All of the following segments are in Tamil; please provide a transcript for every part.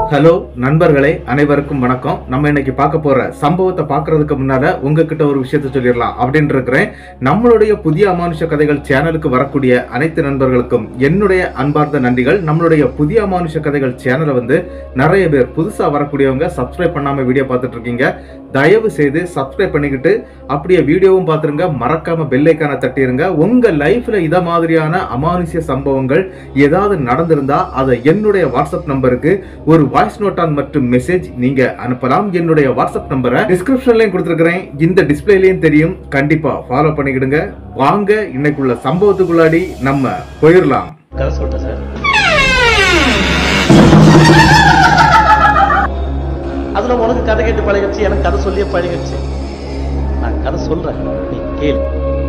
ஹலோ நண்பர்களே அனைவருக்கும் வணக்கம் நம்ம இன்னைக்கு பார்க்க போற சம்பவத்தை பார்க்கறதுக்கு முன்னால உங்ககிட்ட ஒரு விஷயத்த சொல்லிடலாம் அப்படின்னு இருக்கிறேன் நம்மளுடைய புதிய அமானுஷ கதைகள் சேனலுக்கு வரக்கூடிய அனைத்து நண்பர்களுக்கும் என்னுடைய அன்பார்ந்த நன்றிகள் நம்மளுடைய புதிய அமானுஷ கதைகள் சேனலை வந்து நிறைய பேர் புதுசா வரக்கூடியவங்க சப்ஸ்கிரைப் பண்ணாம வீடியோ பார்த்துட்டு இருக்கீங்க தயவு செய்து சப்ஸ்கிரைப் பண்ணிக்கிட்டு அப்படியே வீடியோவும் பார்த்துருங்க மறக்காம பெல் ஐக்கானை தட்டிருங்க உங்க லைஃப்ல இத மாதிரியான அமானுஷ்ய சம்பவங்கள் ஏதாவது நடந்திருந்தா அதை என்னுடைய வாட்ஸ்அப் நம்பருக்கு ஒரு வாய்ஸ் நோட்டான் மற்றும் மெசேஜ் நீங்க அனுப்பலாம் என்னுடைய வாட்ஸ்அப் நம்பரை டிஸ்கிரிப்ஷன்லயும் கொடுத்துருக்கிறேன் இந்த டிஸ்பிளேலயும் தெரியும் கண்டிப்பா ஃபாலோ பண்ணிக்கிடுங்க வாங்க இன்னைக்குள்ள சம்பவத்துக்குள்ளாடி நம்ம போயிடலாம் கதை சொல்லிட்டேன் சார் அதுல உனக்கு கதை கேட்டு பழகிடுச்சு எனக்கு கதை சொல்லியே பழகிடுச்சு நான் கதை சொல்றேன் நீ கேளு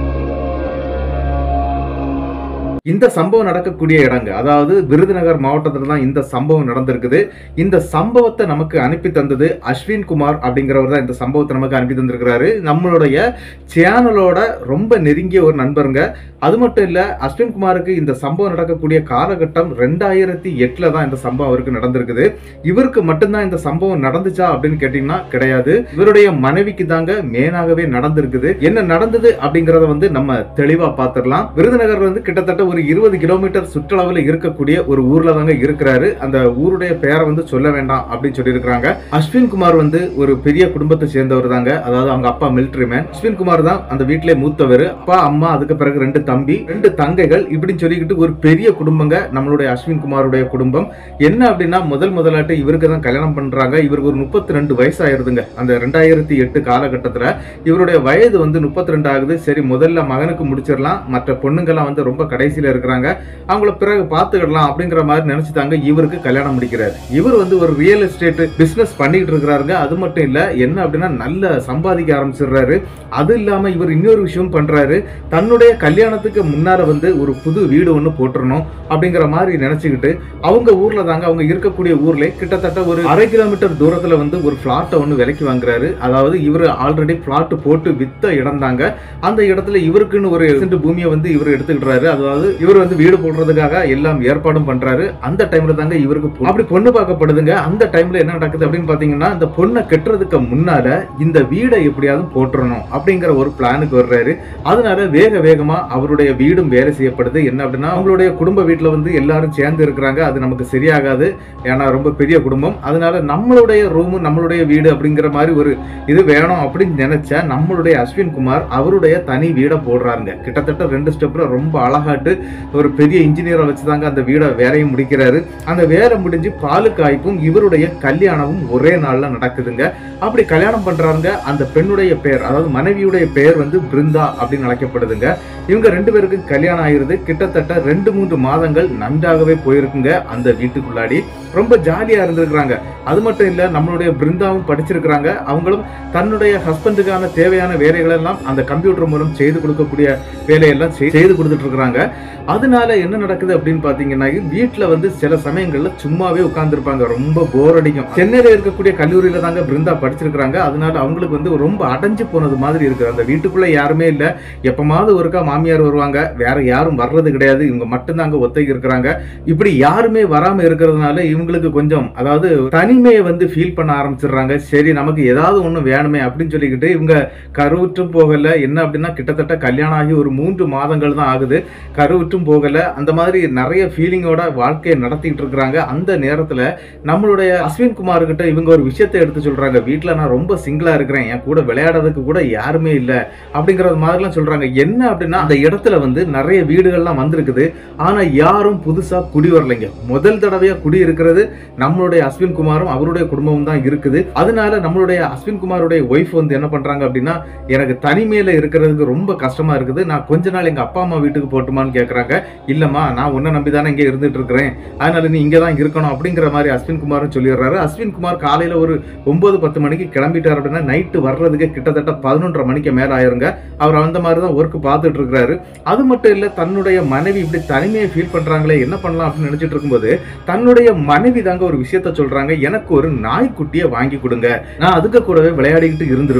இந்த சம்பவம் நடக்கக்கூடிய இடங்க அதாவது விருதுநகர் மாவட்டத்தில் தான் இந்த சம்பவம் நடந்திருக்குது இந்த சம்பவத்தை நமக்கு அனுப்பி தந்தது அஸ்வின் குமார் அப்படிங்கிறவர் தான் இந்த சம்பவத்தை நமக்கு அனுப்பி தந்திருக்கிறாரு நம்மளுடைய சேனலோட ரொம்ப நெருங்கிய ஒரு நண்பருங்க அது மட்டும் இல்ல அஸ்வின் குமாருக்கு இந்த சம்பவம் நடக்கக்கூடிய காலகட்டம் ரெண்டாயிரத்தி எட்டுல தான் இந்த சம்பவம் அவருக்கு நடந்திருக்குது இவருக்கு மட்டும்தான் இந்த சம்பவம் நடந்துச்சா அப்படின்னு கேட்டீங்கன்னா கிடையாது இவருடைய மனைவிக்கு தாங்க மேனாகவே நடந்திருக்குது என்ன நடந்தது அப்படிங்கறத வந்து நம்ம தெளிவா பார்த்திடலாம் விருதுநகர் வந்து கிட்டத்தட்ட ஒரு இருபது கிலோமீட்டர் சுற்றளவுல இருக்கக்கூடிய ஒரு ஊர்ல தாங்க இருக்கிறாரு அந்த ஊருடைய பெயரை வந்து சொல்ல வேண்டாம் அப்படின்னு சொல்லியிருக்கிறாங்க அஸ்வின் குமார் வந்து ஒரு பெரிய குடும்பத்தை சேர்ந்தவர் தாங்க அதாவது அவங்க அப்பா மிலிட்டரி மேன் அஸ்வின் குமார் தான் அந்த வீட்டிலே மூத்தவர் அப்பா அம்மா அதுக்கு பிறகு ரெண்டு தம்பி ரெண்டு தங்கைகள் இப்படின்னு சொல்லிக்கிட்டு ஒரு பெரிய குடும்பங்க நம்மளுடைய அஸ்வின் குமாருடைய குடும்பம் என்ன அப்படின்னா முதல் முதலாட்டு இவருக்கு தான் கல்யாணம் பண்றாங்க இவருக்கு ஒரு முப்பத்தி ரெண்டு வயசு ஆயிருதுங்க அந்த ரெண்டாயிரத்தி எட்டு காலகட்டத்துல இவருடைய வயது வந்து முப்பத்தி ரெண்டு ஆகுது சரி முதல்ல மகனுக்கு முடிச்சிடலாம் மற்ற பொண்ணுங்கெல்லாம் வந்து ரொம்ப கடைசியில இருக்கிறாங்க அவங்கள பிறகு பார்த்துக்கிடலாம் அப்படிங்கிற மாதிரி நினைச்சுட்டாங்க இவருக்கு கல்யாணம் முடிக்கிறாரு இவர் வந்து ஒரு ரியல் எஸ்டேட் பிசினஸ் பண்ணிட்டு இருக்கிறாருங்க அது மட்டும் இல்ல என்ன அப்படின்னா நல்ல சம்பாதிக்க ஆரம்பிச்சிடுறாரு அது இல்லாம இவர் இன்னொரு விஷயம் பண்றாரு தன்னுடைய கல்யாணத்துக்கு முன்னால வந்து ஒரு புது வீடு ஒன்று போட்டுறணும் அப்படிங்கிற மாதிரி நினைச்சுக்கிட்டு அவங்க ஊர்ல தாங்க அவங்க இருக்கக்கூடிய ஊர்ல கிட்டத்தட்ட ஒரு அரை கிலோமீட்டர் தூரத்துல வந்து ஒரு பிளாட்டை ஒன்று விலைக்கு வாங்குறாரு அதாவது இவர் ஆல்ரெடி பிளாட் போட்டு வித்த இடம் தாங்க அந்த இடத்துல இவருக்குன்னு ஒரு சென்ட் பூமியை வந்து இவர் எடுத்துக்கிட்டாரு அதாவது இவர் வந்து வீடு போடுறதுக்காக எல்லாம் ஏற்பாடும் பண்றாரு அந்த டைம்ல தாங்க இவருக்கு பொ- அப்படி பொண்ணு பார்க்கப்படுதுங்க அந்த டைம்ல என்ன நடக்குது அப்படின்னு பாத்தீங்கன்னா இந்த பொண்ணை கட்டுறதுக்கு முன்னால இந்த வீடை எப்படியாவது போட்டுறணும் அப்படிங்கிற ஒரு பிளானுக்கு வர்றாரு அதனால வேக வேகமா அவருடைய வீடும் வேலை செய்யப்படுது என்ன அப்படின்னா அவங்களுடைய குடும்ப வீட்டுல வந்து எல்லாரும் சேர்ந்து இருக்கிறாங்க அது நமக்கு சரியாகாது ஏன்னா ரொம்ப பெரிய குடும்பம் அதனால நம்மளுடைய ரூமு நம்மளுடைய வீடு அப்படிங்கிற மாதிரி ஒரு இது வேணும் அப்படின்னு நினைச்ச நம்மளுடைய அஸ்வின் குமார் அவருடைய தனி வீடை போடுறாருங்க கிட்டத்தட்ட ரெண்டு ஸ்டெப்ல ரொம்ப அழகாட்டு ஒரு பெரிய இன்ஜினியரை வச்சுதாங்க அந்த வீடை வேலையும் முடிக்கிறாரு அந்த வேலை முடிஞ்சு பாலு காய்ப்பும் இவருடைய கல்யாணமும் ஒரே நாள்ல நடக்குதுங்க அப்படி கல்யாணம் பண்றாங்க அந்த பெண்ணுடைய பெயர் அதாவது மனைவியுடைய பெயர் வந்து பிருந்தா அப்படின்னு அழைக்கப்படுதுங்க இவங்க ரெண்டு பேருக்கும் கல்யாணம் ஆயிருது கிட்டத்தட்ட ரெண்டு மூன்று மாதங்கள் நன்றாகவே போயிருக்குங்க அந்த வீட்டுக்குள்ளாடி ரொம்ப ஜாலியா இருந்திருக்கிறாங்க அது மட்டும் இல்ல நம்மளுடைய பிருந்தாவும் படிச்சிருக்கிறாங்க அவங்களும் தன்னுடைய ஹஸ்பண்டுக்கான தேவையான வேலைகள் எல்லாம் அந்த கம்ப்யூட்டர் மூலம் செய்து கொடுக்கக்கூடிய வேலையெல்லாம் செய்- செய்து கொடுத்துட்டு இருக்கிறாங்க அதனால என்ன நடக்குது அப்படின்னு பாத்தீங்கன்னா வீட்டுல வந்து சில சமயங்கள்ல சும்மாவே உட்கார்ந்துருப்பாங்க ரொம்ப போர் அடிக்கும் சென்னையில இருக்கக்கூடிய கல்லூரியில தாங்க பிருந்தா படிச்சிருக்கிறாங்க அதனால அவங்களுக்கு வந்து ரொம்ப அடைஞ்சு போனது மாதிரி இருக்கு அந்த வீட்டுக்குள்ள யாருமே இல்ல எப்பமாவது ஒருக்கா மாமியார் வருவாங்க வேற யாரும் வர்றது கிடையாது இவங்க மட்டும்தான் அங்க ஒத்தைக்கு இருக்கிறாங்க இப்படி யாருமே வராம இருக்கிறதுனால இவங்களுக்கு கொஞ்சம் அதாவது தனிமையை வந்து ஃபீல் பண்ண ஆரம்பிச்சிடுறாங்க சரி நமக்கு ஏதாவது ஒண்ணு வேணுமே அப்படின்னு சொல்லிக்கிட்டு இவங்க கருவுற்றும் போகல என்ன அப்படின்னா கிட்டத்தட்ட கல்யாணம் ஆகி ஒரு மூன்று மாதங்கள் தான் ஆகுது கருவுற்றும் போகல அந்த மாதிரி நிறைய ஃபீலிங்கோட வாழ்க்கையை நடத்திட்டு இருக்கிறாங்க அந்த நேரத்துல நம்மளுடைய அஸ்வின் குமார் கிட்ட இவங்க ஒரு விஷயத்தை எடுத்து சொல்றாங்க வீட்ல நான் ரொம்ப சிங்கிளா இருக்கிறேன் என் கூட விளையாடுறதுக்கு கூட யாருமே இல்ல அப்படிங்கறது மாதிரிலாம் சொல்றாங்க என்ன அப்படின்னா அந்த இடத்துல வந்து நிறைய வீடுகள்லாம் வந்திருக்குது ஆனா யாரும் புதுசா குடி வரலைங்க முதல் தடவையா குடி இருக்கிறது நம்மளுடைய அஸ்வின் குமாரும் அவருடைய குடும்பமும் தான் இருக்குது அதனால நம்மளுடைய அஸ்வின் குமாருடைய ஒய்ஃப் வந்து என்ன பண்றாங்க அப்படின்னா எனக்கு தனிமையில இருக்கிறதுக்கு ரொம்ப கஷ்டமா இருக்குது நான் கொஞ்ச நாள் எங்க அப்பா அம்மா வீட்டுக்கு போட்டுமான்னு கேக்குறாங்க இல்லம்மா நான் உன்னை நம்பி தானே இங்கே இருந்துட்டு இருக்கிறேன் அதனால நீ இங்கே தான் இருக்கணும் அப்படிங்கிற மாதிரி அஸ்வின் குமாரும் சொல்லிடுறாரு அஸ்வின் குமார் காலையில ஒரு ஒன்பது பத்து மணிக்கு கிளம்பிட்டார் அப்படின்னா நைட்டு வர்றதுக்கு கிட்டத்தட்ட பதினொன்றரை மணிக்கு மேல ஆயிருங்க அவர் அந்த மாதிரி தான் ஒர்க் பார்த்துட்டு இருக்கிறாரு அது மட்டும் இல்ல தன்னுடைய மனைவி இப்படி தனிமையை ஃபீல் பண்றாங்களே என்ன பண்ணலாம் அப்படின்னு நினைச்சிட்டு இருக்கும்போது தன்னுடைய மனைவி தாங்க ஒரு விஷயத்த சொல்றாங்க எனக்கு ஒரு நாய்க்குட்டியை வாங்கி கொடுங்க நான் அதுக்கு கூடவே விளையாடிக்கிட்டு இருந்துருவேன்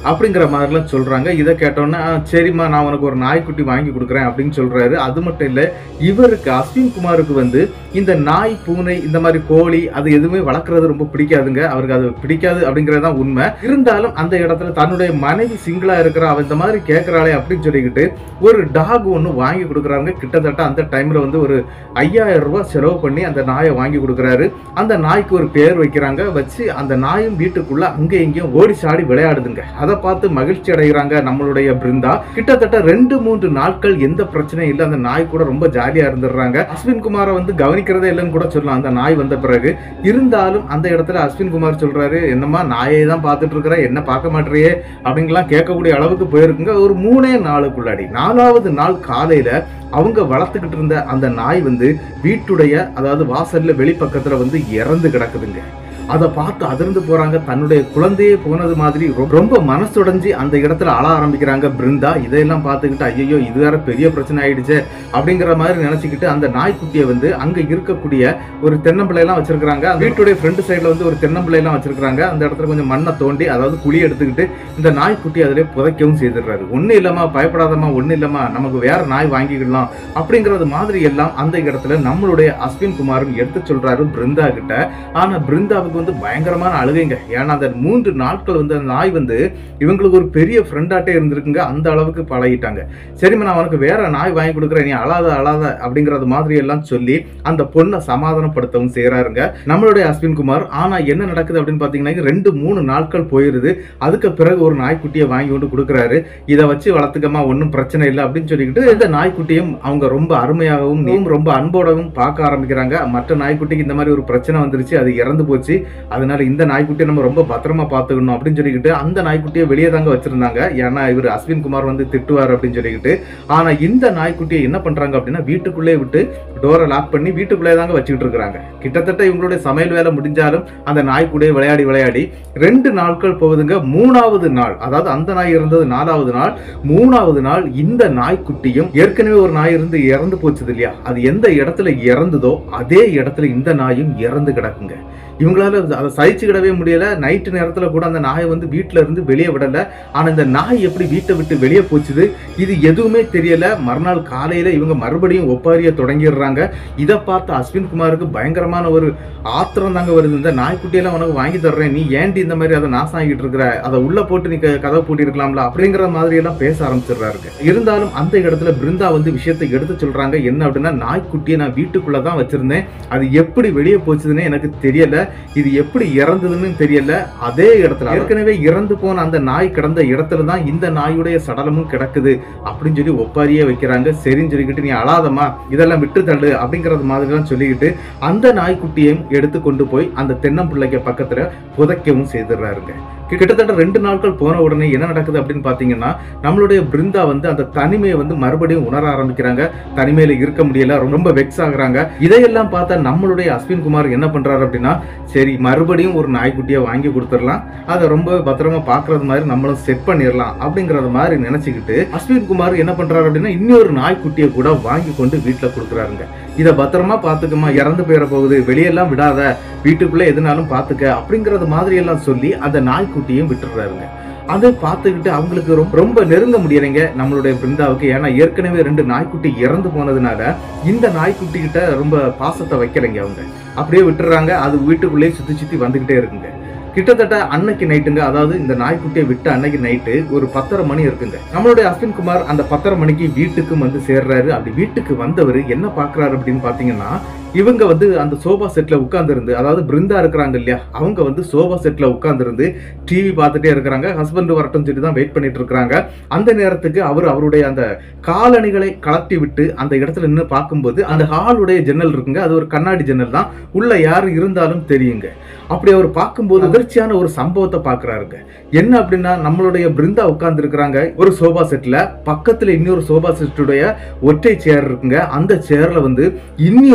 அப்படிங்கிற மாதிரிலாம் சொல்றாங்க இதை கேட்டோன்னே "ஆ, சரிம்மா நான் உனக்கு ஒரு நாய்க்குட்டி வாங்கி கொடுக்குறேன் அப்படின்னு சொல்றாரு அது மட்டும் இல்ல இவருக்கு அஸ்வின் குமாருக்கு வந்து இந்த நாய் பூனை இந்த மாதிரி கோழி அது எதுவுமே வளர்க்குறது ரொம்ப பிடிக்காதுங்க அவருக்கு அது பிடிக்காது அப்படிங்கிறது தான் உண்மை இருந்தாலும் அந்த இடத்துல தன்னுடைய மனைவி சிங்கிளா இருக்கிற அவ இந்த மாதிரி கேட்கறாளே அப்படின்னு சொல்லிக்கிட்டு ஒரு டாக் ஒன்று வாங்கி கொடுக்குறாங்க கிட்டத்தட்ட அந்த டைம்ல வந்து ஒரு ஐயாயிரம் ரூபாய் செலவு பண்ணி அந்த நாயை வாங்கி கொடுக்குறாரு அந்த நாய்க்கு ஒரு பேர் வைக்கிறாங்க வச்சு அந்த நாயும் வீட்டுக்குள்ள அங்கே இங்கேயும் ஓடி சாடி விளையாடுதுங்க அதை பார்த்து மகிழ்ச்சி அடைகிறாங்க நம்மளுடைய பிருந்தா கிட்டத்தட்ட ரெண்டு மூன்று நாட்கள் எந்த பிரச்சனையும் இல்லை அந்த நாய் கூட ரொம்ப ஜாலியா இருந்துடுறாங்க அஸ்வின் குமாரை வந்து கவனிக்கிறதே இல்லைன்னு கூட சொல்லலாம் அந்த நாய் வந்த பிறகு இருந்தாலும் அந்த இடத்துல அஸ்வின் குமார் சொல்றாரு என்னம்மா நாயை தான் பார்த்துட்டு இருக்கிற என்ன பார்க்க மாட்டேறியே அப்படிங்கலாம் கேட்கக்கூடிய அளவுக்கு போயிருக்குங்க ஒரு மூணே நாளுக்குள்ளாடி நாலாவது நாள் காலையில அவங்க வளர்த்துக்கிட்டு இருந்த அந்த நாய் வந்து வீட்டுடைய அதாவது வாசல்ல வெளிப்பக்கத்துல வந்து இறந்து கிடக்குதுங்க அதை பார்த்து அதிர்ந்து போறாங்க தன்னுடைய குழந்தையே போனது மாதிரி ரொ- ரொம்ப மனசுடைஞ்சு அந்த இடத்துல அழ ஆரம்பிக்கிறாங்க பிருந்தா இதையெல்லாம் பார்த்துக்கிட்டு ஐயோ இது வேற பெரிய பிரச்சனை ஆயிடுச்சு அப்படிங்கிற மாதிரி நினைச்சுக்கிட்டு அந்த நாய்க்குட்டியை வந்து அங்க இருக்கக்கூடிய ஒரு தென்னம்பிள்ளையெல்லாம் வச்சிருக்காங்க வீட்டுடைய ஃப்ரண்ட் சைடுல வந்து ஒரு தென்னம்பிள்ளையெல்லாம் வச்சிருக்காங்க அந்த இடத்துல கொஞ்சம் மண்ணை தோண்டி அதாவது குழி எடுத்துக்கிட்டு இந்த நாய்க்குட்டி அதிலே புதைக்கவும் செய்திடுறாரு ஒன்றும் இல்லைம்மா பயப்படாதம்மா ஒன்றும் இல்லைம்மா நமக்கு வேற நாய் வாங்கிக்கலாம் அப்படிங்கிறது மாதிரி எல்லாம் அந்த இடத்துல நம்மளுடைய அஸ்வின் குமாரும் எடுத்து சொல்றாரு பிருந்தா கிட்ட ஆனா பிருந்தாவுக்கு வந்து பயங்கரமான அழுகைங்க ஏன்னா அந்த மூன்று நாட்கள் வந்து அந்த நாய் வந்து இவங்களுக்கு ஒரு பெரிய ஃப்ரெண்டாட்டே இருந்திருக்குங்க அந்த அளவுக்கு பழகிட்டாங்க சரிம்மா நான் உனக்கு வேற நாய் வாங்கி கொடுக்குறேன் நீ அழாத அழாத அப்படிங்கறது மாதிரி எல்லாம் சொல்லி அந்த பொண்ணை சமாதானப்படுத்தவும் செய்யறாருங்க நம்மளுடைய அஸ்வின் குமார் ஆனா என்ன நடக்குது அப்படின்னு பாத்தீங்கன்னா ரெண்டு மூணு நாட்கள் போயிருது அதுக்கு பிறகு ஒரு நாய்க்குட்டியை வாங்கி கொண்டு கொடுக்குறாரு இதை வச்சு வளர்த்துக்கமா ஒன்றும் பிரச்சனை இல்லை அப்படின்னு சொல்லிக்கிட்டு இந்த நாய்க்குட்டியும் அவங்க ரொம்ப அருமையாகவும் நீயும் ரொம்ப அன்போடவும் பார்க்க ஆரம்பிக்கிறாங்க மற்ற நாய்க்குட்டிக்கு இந்த மாதிரி ஒரு பிரச்சனை வந்துருச்சு அது இறந்து போச்சு அதனால இந்த நாய்க்குட்டியை நம்ம ரொம்ப பத்திரமா பார்த்துக்கணும் அப்படின்னு சொல்லிக்கிட்டு அந்த நாய்க்குட்டியை வெளியே தாங்க வச்சிருந்தாங்க ஏன்னா இவர் அஸ்வின் குமார் வந்து திட்டுவார் அப்படின்னு சொல்லிக்கிட்டு ஆனா இந்த நாய்க்குட்டியை என்ன பண்றாங்க அப்படின்னா வீட்டுக்குள்ளே விட்டு டோரை லாக் பண்ணி வீட்டுக்குள்ளே தாங்க வச்சுக்கிட்டு இருக்காங்க கிட்டத்தட்ட இவங்களுடைய சமையல் வேலை முடிஞ்சாலும் அந்த நாய்க்குள்ளே விளையாடி விளையாடி ரெண்டு நாட்கள் போகுதுங்க மூணாவது நாள் அதாவது அந்த நாய் இருந்தது நாலாவது நாள் மூணாவது நாள் இந்த நாய்க்குட்டியும் ஏற்கனவே ஒரு நாய் இருந்து இறந்து போச்சுது இல்லையா அது எந்த இடத்துல இறந்ததோ அதே இடத்துல இந்த நாயும் இறந்து கிடக்குங்க இவங்களால அதை சகிச்சுக்கிடவே முடியல நைட்டு நேரத்துல கூட அந்த நாயை வந்து வீட்டுல இருந்து வெளியே விடல ஆனா இந்த நாய் எப்படி வீட்டை விட்டு வெளியே போச்சுது இது எதுவுமே தெரியல மறுநாள் காலையில இவங்க மறுபடியும் ஒப்பாரிய தொடங்கிடுறாங்க இதை பார்த்து அஸ்வின் குமாருக்கு பயங்கரமான ஒரு ஆத்திரம் தாங்க வருது இந்த நாய்க்குட்டியெல்லாம் உனக்கு வாங்கி தர்றேன் நீ ஏன்டி இந்த மாதிரி அதை நாசம் ஆகிட்டு இருக்கிற அதை உள்ள போட்டு நீ க- கதவை பூட்டி இருக்கலாம்ல அப்படிங்கிற மாதிரி எல்லாம் பேச ஆரம்பிச்சிடுறாரு இருந்தாலும் அந்த இடத்துல பிருந்தா வந்து விஷயத்தை எடுத்து சொல்றாங்க என்ன அப்படின்னா நாய்க்குட்டியை நான் வீட்டுக்குள்ள தான் வச்சிருந்தேன் அது எப்படி வெளியே போச்சுதுன்னு எனக்கு தெரியல இது எப்படி இறந்ததுன்னு தெரியல அதே இடத்துல ஏற்கனவே இறந்து போன அந்த நாய் கிடந்த இடத்துல தான் இந்த நாயுடைய சடலமும் கிடக்குது அப்படின்னு சொல்லி ஒப்பாரியே வைக்கிறாங்க சரின்னு சொல்லிக்கிட்டு நீ அழாதம்மா இதெல்லாம் விட்டு தள்ளு அப்படிங்கறது மாதிரிலாம் சொல்லிக்கிட்டு அந்த நாய்க்குட்டியையும் எடுத்து கொண்டு போய் அந்த தென்னம்பிள்ளைக்கு பக்கத்துல புதைக்கவும் செய்துடுறாருங்க கிட்டத்தட்ட ரெண்டு நாட்கள் போன உடனே என்ன நடக்குது அப்படின்னு பாத்தீங்கன்னா நம்மளுடைய பிருந்தா வந்து அந்த தனிமையை வந்து மறுபடியும் உணர ஆரம்பிக்கிறாங்க தனிமையில இருக்க முடியல ரொம்ப வெக்ஸ் ஆகுறாங்க இதையெல்லாம் பார்த்தா நம்மளுடைய அஸ்வின் குமார் என்ன பண்றாரு அப்படின்னா சரி மறுபடியும் ஒரு நாய்க்குட்டியை வாங்கி கொடுத்துடலாம் அதை ரொம்ப பத்திரமா பாக்குறது மாதிரி நம்மளும் செட் பண்ணிடலாம் அப்படிங்கறது மாதிரி நினைச்சுக்கிட்டு அஸ்வின் குமார் என்ன பண்றாரு அப்படின்னா இன்னொரு நாய்க்குட்டியை கூட வாங்கி கொண்டு வீட்டுல கொடுக்குறாருங்க இதை பத்திரமா பாத்துக்கமா இறந்து போயிட போகுது வெளியெல்லாம் விடாத வீட்டுக்குள்ள எதுனாலும் பாத்துக்க அப்படிங்கறது மாதிரி எல்லாம் சொல்லி அந்த நாய்க்குட்டியும் விட்டுறாருங்க அதை பார்த்துக்கிட்டு அவங்களுக்கு ரொம்ப ரொம்ப நெருங்க முடியலைங்க நம்மளுடைய பிருந்தாவுக்கு ஏன்னா ஏற்கனவே ரெண்டு நாய்க்குட்டி இறந்து போனதுனால இந்த நாய்க்குட்டி கிட்ட ரொம்ப பாசத்தை வைக்கலைங்க அவங்க அப்படியே விட்டுறாங்க அது வீட்டுக்குள்ளேயே சுத்தி சுத்தி வந்துகிட்டே இருக்குங்க கிட்டத்தட்ட அன்னைக்கு நைட்டுங்க அதாவது இந்த நாய்க்குட்டியை விட்டு அன்னைக்கு நைட்டு ஒரு பத்தரை மணி இருக்குங்க நம்மளுடைய அஸ்வின் குமார் அந்த பத்தரை மணிக்கு வீட்டுக்கும் வந்து சேர்றாரு அப்படி வீட்டுக்கு வந்தவர் என்ன பாக்குறாரு அப்படின்னு பாத்தீங்கன்னா இவங்க வந்து அந்த சோபா செட்ல உட்கார்ந்திருந்து அதாவது பிருந்தா இருக்கிறாங்க இல்லையா அவங்க வந்து சோபா செட்ல உட்கார்ந்திருந்து டிவி பார்த்துட்டே இருக்கிறாங்க ஹஸ்பண்ட் வரட்டும் சொல்லி தான் வெயிட் பண்ணிட்டு இருக்கிறாங்க அந்த நேரத்துக்கு அவர் அவருடைய அந்த காலணிகளை கலட்டி விட்டு அந்த இடத்துல நின்று பார்க்கும்போது அந்த ஹாலுடைய ஜன்னல் இருக்குங்க அது ஒரு கண்ணாடி ஜன்னல் தான் உள்ள யார் இருந்தாலும் தெரியுங்க அப்படி அவர் பார்க்கும்போது அதிர்ச்சியான ஒரு சம்பவத்தை பார்க்கறாருங்க என்ன அப்படின்னா நம்மளுடைய பிருந்தா உட்கார்ந்து இருக்கிறாங்க ஒரு சோபா செட்ல பக்கத்துல இன்னொரு சோபா செட்டுடைய ஒற்றை சேர் இருக்குங்க அந்த சேர்ல வந்து இன்னி ஒரு பெண்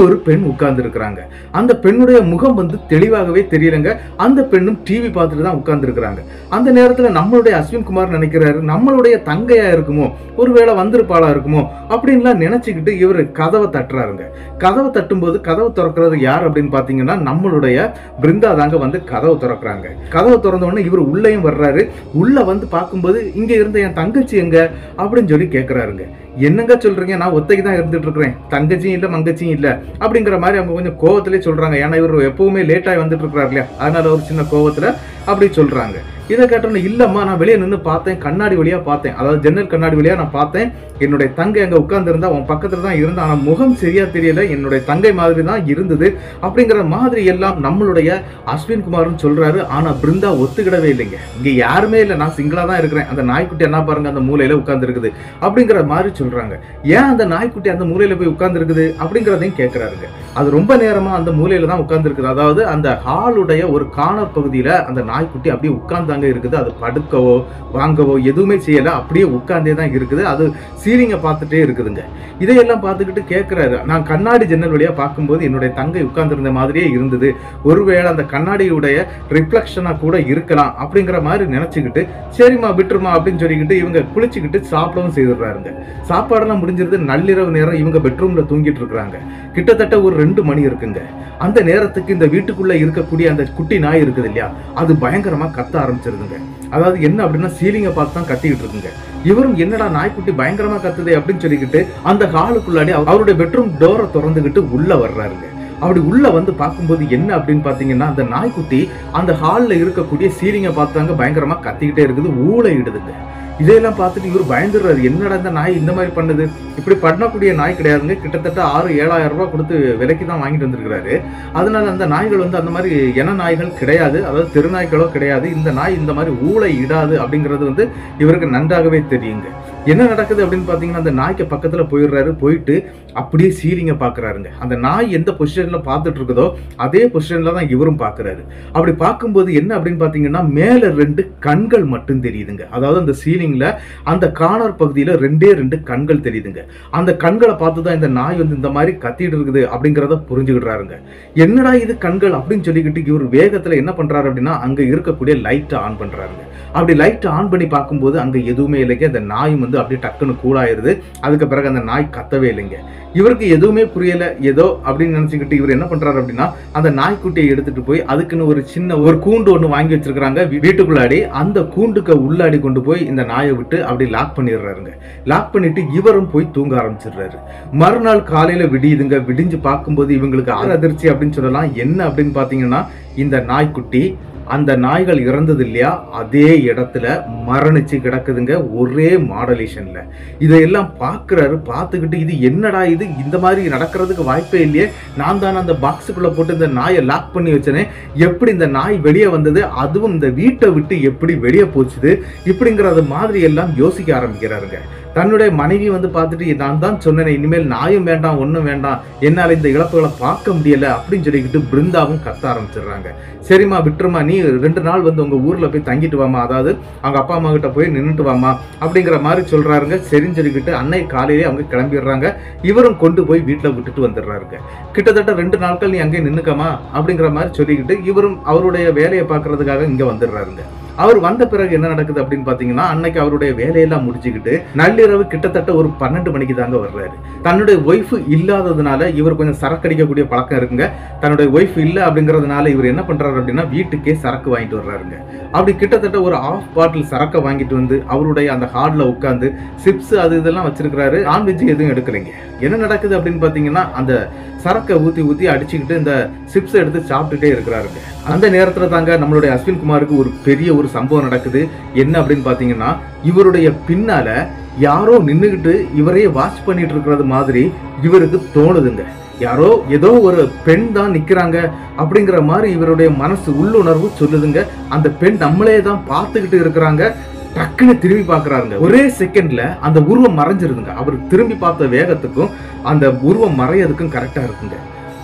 உட்கார்ந்து இருக்கிறாங்க அந்த பெண்ணுடைய முகம் வந்து தெளிவாகவே தெரியலங்க அந்த பெண்ணும் டிவி பார்த்துட்டு தான் உட்கார்ந்து இருக்கிறாங்க அந்த நேரத்துல நம்மளுடைய அஸ்வின் குமார் நினைக்கிறாரு நம்மளுடைய தங்கையா இருக்குமோ ஒருவேளை வந்திருப்பாளா இருக்குமோ அப்படின்லாம் நினைச்சுக்கிட்டு இவர் கதவை தட்டுறாருங்க கதவை தட்டும்போது கதவை திறக்கிறது யார் அப்படின்னு பாத்தீங்கன்னா நம்மளுடைய பிருந்தா தாங்க வந்து கதவை திறக்கிறாங்க கதவை திறந்த உடனே இவர் உள்ளேயும் வர்றாரு உள்ள வந்து பார்க்கும்போது இங்க இருந்த என் தங்கச்சி எங்க அப்படின்னு சொல்லி கேக்குறாருங்க என்னங்க சொல்றீங்க நான் ஒத்தைக்கு தான் இருந்துட்டு இருக்கிறேன் தங்கச்சியும் இல்ல மங்கச்சியும் இல்ல அப்படிங்கிற மாதிரி அவங்க கொஞ்சம் கோவத்திலே சொல்றாங்க ஏன்னா இவர் எப்பவுமே லேட்டாகி வந்துட்டு இருக்கிறார் இல்லையா அதனால ஒரு சின்ன கோவத்துல அப்படி சொல்றாங்க இதை கேட்டோன்னு இல்லம்மா நான் வெளியே நின்று பார்த்தேன் கண்ணாடி வழியா பார்த்தேன் அதாவது ஜன்னல் கண்ணாடி வழியா நான் பார்த்தேன் என்னுடைய தங்கை அங்க உட்கார்ந்து இருந்தா உன் பக்கத்துல தான் இருந்தா ஆனா முகம் சரியா தெரியல என்னுடைய தங்கை மாதிரி தான் இருந்தது அப்படிங்கிற மாதிரி எல்லாம் நம்மளுடைய அஸ்வின் குமார்னு சொல்றாரு ஆனா பிருந்தா ஒத்துக்கிடவே இல்லைங்க இங்க யாருமே இல்லை நான் சிங்கிளா தான் இருக்கிறேன் அந்த நாய்க்குட்டி என்ன பாருங்க அந்த மூலையில உட்கார்ந்து இருக்குது அப்படிங்கிற மாதிரி சொல்றாங்க ஏன் அந்த நாய்க்குட்டி அந்த மூலையில போய் உட்கார்ந்து இருக்குது அப்படிங்கிறதையும் கேட்கிறாருங்க அது ரொம்ப நேரமா அந்த மூலையில தான் உட்கார்ந்து இருக்குது அதாவது அந்த ஹாலுடைய ஒரு கார்னர் பகுதியில அந்த நாய்க்குட்டி அப்படியே உட்கார்ந்தாங்க இருக்குது அது படுக்கவோ வாங்கவோ எதுவுமே செய்யல அப்படியே உட்கார்ந்தே தான் இருக்குது அது சீலிங்கை பார்த்துட்டே இருக்குதுங்க இதையெல்லாம் பார்த்துக்கிட்டு கேட்கிறாரு நான் கண்ணாடி ஜன்னல் வழியா பார்க்கும்போது என்னுடைய தங்கை உட்கார்ந்திருந்த மாதிரியே இருந்தது ஒருவேளை அந்த கண்ணாடியுடைய ரிஃப்ளெக்ஷனா கூட இருக்கலாம் அப்படிங்கிற மாதிரி நினைச்சுக்கிட்டு சரிம்மா விட்டுருமா அப்படின்னு சொல்லிக்கிட்டு இவங்க குளிச்சுக்கிட்டு சாப்பிடவும் செய்துடுறாருங்க சாப்பாடெல்லாம் முடிஞ்சிருது நள்ளிரவு நேரம் இவங்க பெட்ரூம்ல தூங்கிட்டு இருக்கிறாங்க கிட்டத்தட்ட ஒரு ரெண்டு மணி இருக்குங்க அந்த நேரத்துக்கு இந்த வீட்டுக்குள்ள இருக்கக்கூடிய அந்த குட்டி நாய் இருக்குது இல்லையா அது பயங்கரமா கத்த ஆரம்பிச்சிருதுங்க அதாவது என்ன அப்படின்னா சீலிங்கை பார்த்து தான் கத்திக்கிட்டு இருக்குங்க இவரும் என்னடா நாய்க்குட்டி பயங்கரமா கத்துதே அப்படின்னு சொல்லிக்கிட்டு அந்த ஹாலுக்குள்ளாடி அவ- அவருடைய பெட்ரூம் டோரை திறந்துகிட்டு உள்ள வர்றாருங்க அப்படி உள்ள வந்து பார்க்கும்போது என்ன அப்படின்னு பாத்தீங்கன்னா அந்த நாய்க்குட்டி அந்த ஹால்ல இருக்கக்கூடிய சீலிங்கை பார்த்தாங்க பயங்கரமா கத்திக்கிட்டே இருக்குது ஊழையிடுதுங்க இதையெல்லாம் பார்த்துட்டு இவர் பயந்துடுறாரு என்னடா இந்த நாய் இந்த மாதிரி பண்ணுது இப்படி பண்ணக்கூடிய நாய் கிடையாதுங்க கிட்டத்தட்ட ஆறு ஏழாயிரம் ரூபாய் கொடுத்து விலைக்கு தான் வாங்கிட்டு வந்திருக்கிறாரு அதனால அந்த நாய்கள் வந்து அந்த மாதிரி இன நாய்கள் கிடையாது அதாவது தெருநாய்களோ கிடையாது இந்த நாய் இந்த மாதிரி ஊழை இடாது அப்படிங்கிறது வந்து இவருக்கு நன்றாகவே தெரியுங்க என்ன நடக்குது அப்படின்னு பார்த்தீங்கன்னா அந்த நாய்க்கு பக்கத்துல போயிடுறாரு போயிட்டு அப்படியே சீலிங்க பாக்குறாருங்க அந்த நாய் எந்த பொசிஷன்ல பார்த்துட்டு இருக்குதோ அதே பொசிஷன்ல தான் இவரும் பார்க்கறாரு அப்படி பார்க்கும்போது என்ன அப்படின்னு பார்த்தீங்கன்னா மேல ரெண்டு கண்கள் மட்டும் தெரியுதுங்க அதாவது அந்த சீலிங்ல அந்த கார்னர் பகுதியில ரெண்டே ரெண்டு கண்கள் தெரியுதுங்க அந்த கண்களை பார்த்து தான் இந்த நாய் வந்து இந்த மாதிரி கத்திட்டு இருக்குது அப்படிங்கிறத புரிஞ்சுக்கிடுறாருங்க என்னடா இது கண்கள் அப்படின்னு சொல்லிக்கிட்டு இவர் வேகத்துல என்ன பண்றாரு அப்படின்னா அங்க இருக்கக்கூடிய லைட்டை ஆன் பண்றாருங்க அப்படி லைட் ஆன் பண்ணி பார்க்கும்போது அங்க எதுவுமே இல்லைங்க அந்த நாயும் வந்து அப்படியே டக்குன்னு கூலாயிருது அதுக்கு பிறகு அந்த நாய் கத்தவே இல்லைங்க இவருக்கு எதுவுமே புரியல ஏதோ அப்படின்னு நினைச்சுக்கிட்டு இவர் என்ன பண்றாரு அப்படின்னா அந்த நாய்க்குட்டியை எடுத்துட்டு போய் அதுக்குன்னு ஒரு சின்ன ஒரு கூண்டு ஒன்று வாங்கி வச்சிருக்காங்க வீ- வீட்டுக்குள்ளாடி அந்த கூண்டுக்கு உள்ளாடி கொண்டு போய் இந்த நாயை விட்டு அப்படி லாக் பண்ணிடுறாருங்க லாக் பண்ணிட்டு இவரும் போய் தூங்க ஆரம்பிச்சிடுறாரு மறுநாள் காலையில விடியுதுங்க விடிஞ்சு பார்க்கும்போது இவங்களுக்கு ஆறு அதிர்ச்சி அப்படின்னு சொல்லலாம் என்ன அப்படின்னு பாத்தீங்கன்னா இந்த நாய்க்குட்டி அந்த நாய்கள் இறந்தது இல்லையா அதே இடத்துல மரணிச்சு கிடக்குதுங்க ஒரே மாடலேஷன்ல இதையெல்லாம் பார்க்குறாரு பார்த்துக்கிட்டு இது என்னடா இது இந்த மாதிரி நடக்கிறதுக்கு வாய்ப்பே இல்லையே நான் தானே அந்த பாக்ஸுக்குள்ள போட்டு இந்த நாயை லாக் பண்ணி வச்சேனே எப்படி இந்த நாய் வெளியே வந்தது அதுவும் இந்த வீட்டை விட்டு எப்படி வெளியே போச்சுது இப்படிங்கிறது மாதிரி எல்லாம் யோசிக்க ஆரம்பிக்கிறாருங்க தன்னுடைய மனைவி வந்து பார்த்துட்டு நான் தான் சொன்னேனே இனிமேல் நாயும் வேண்டாம் ஒன்றும் வேண்டாம் என்னால் இந்த இழப்புகளை பார்க்க முடியல அப்படின்னு சொல்லிக்கிட்டு பிருந்தாவும் கத்த ஆரம்பிச்சிடுறாங்க சரிம்மா விட்டுருமா நீ ரெண்டு நாள் வந்து உங்க ஊர்ல போய் தங்கிட்டு வாமா அதாவது அவங்க அப்பா அம்மா கிட்ட போய் நின்றுட்டு வாமா அப்படிங்கிற மாதிரி சொல்றாருங்க சரின்னு சொல்லிக்கிட்டு அன்னை காலையிலே அவங்க கிளம்பிடுறாங்க இவரும் கொண்டு போய் வீட்டில் விட்டுட்டு வந்துடுறாருங்க கிட்டத்தட்ட ரெண்டு நாட்கள் நீ அங்கே நின்னுக்கமா அப்படிங்கிற மாதிரி சொல்லிக்கிட்டு இவரும் அவருடைய வேலையை பார்க்கறதுக்காக இங்க வந்துடுறாருங்க அவர் வந்த பிறகு என்ன நடக்குது அப்படின்னு பாத்தீங்கன்னா அன்னைக்கு அவருடைய வேலையெல்லாம் முடிச்சுக்கிட்டு நள்ளிரவு கிட்டத்தட்ட ஒரு பன்னெண்டு மணிக்கு தாங்க வர்றாரு தன்னுடைய ஒய்ஃப் இல்லாததுனால இவர் கொஞ்சம் சரக்கு அடிக்கக்கூடிய பழக்கம் இருக்குங்க தன்னுடைய ஒய்ஃப் இல்லை அப்படிங்கறதுனால இவர் என்ன பண்றாரு அப்படின்னா வீட்டுக்கே சரக்கு வாங்கிட்டு வர்றாருங்க அப்படி கிட்டத்தட்ட ஒரு ஆஃப் பாட்டில் சரக்கை வாங்கிட்டு வந்து அவருடைய அந்த ஹார்ட்ல உட்காந்து சிப்ஸ் அது இதெல்லாம் வச்சிருக்கிறாரு நான்வெஜ் எதுவும் எடுக்கலைங்க என்ன நடக்குது அப்படின்னு பாத்தீங்கன்னா அந்த சரக்கை ஊத்தி ஊத்தி அடிச்சுக்கிட்டு இந்த சிப்ஸ் எடுத்து சாப்பிட்டுட்டே இருக்கிறாருங்க அந்த நேரத்துல தாங்க நம்மளுடைய அஸ்வின் குமாருக்கு ஒரு பெரிய ஒரு சம்பவம் நடக்குது என்ன அப்படின்னு பாத்தீங்கன்னா இவருடைய பின்னால யாரோ நின்னுகிட்டு இவரையே வாட்ச் பண்ணிட்டு இருக்கிறது மாதிரி இவருக்கு தோணுதுங்க யாரோ ஏதோ ஒரு பெண் தான் நிக்கிறாங்க அப்படிங்கிற மாதிரி இவருடைய மனசு உள்ளுணர்வு சொல்லுதுங்க அந்த பெண் நம்மளே தான் பார்த்துக்கிட்டு இருக்கிறாங்க டக்குன்னு திரும்பி பார்க்கறாருங்க ஒரே செகண்ட்ல அந்த உருவம் மறைஞ்சிருதுங்க அவர் திரும்பி பார்த்த வேகத்துக்கும் அந்த உருவம் மறையதுக்கும் கரெக்டா இருக்குங்க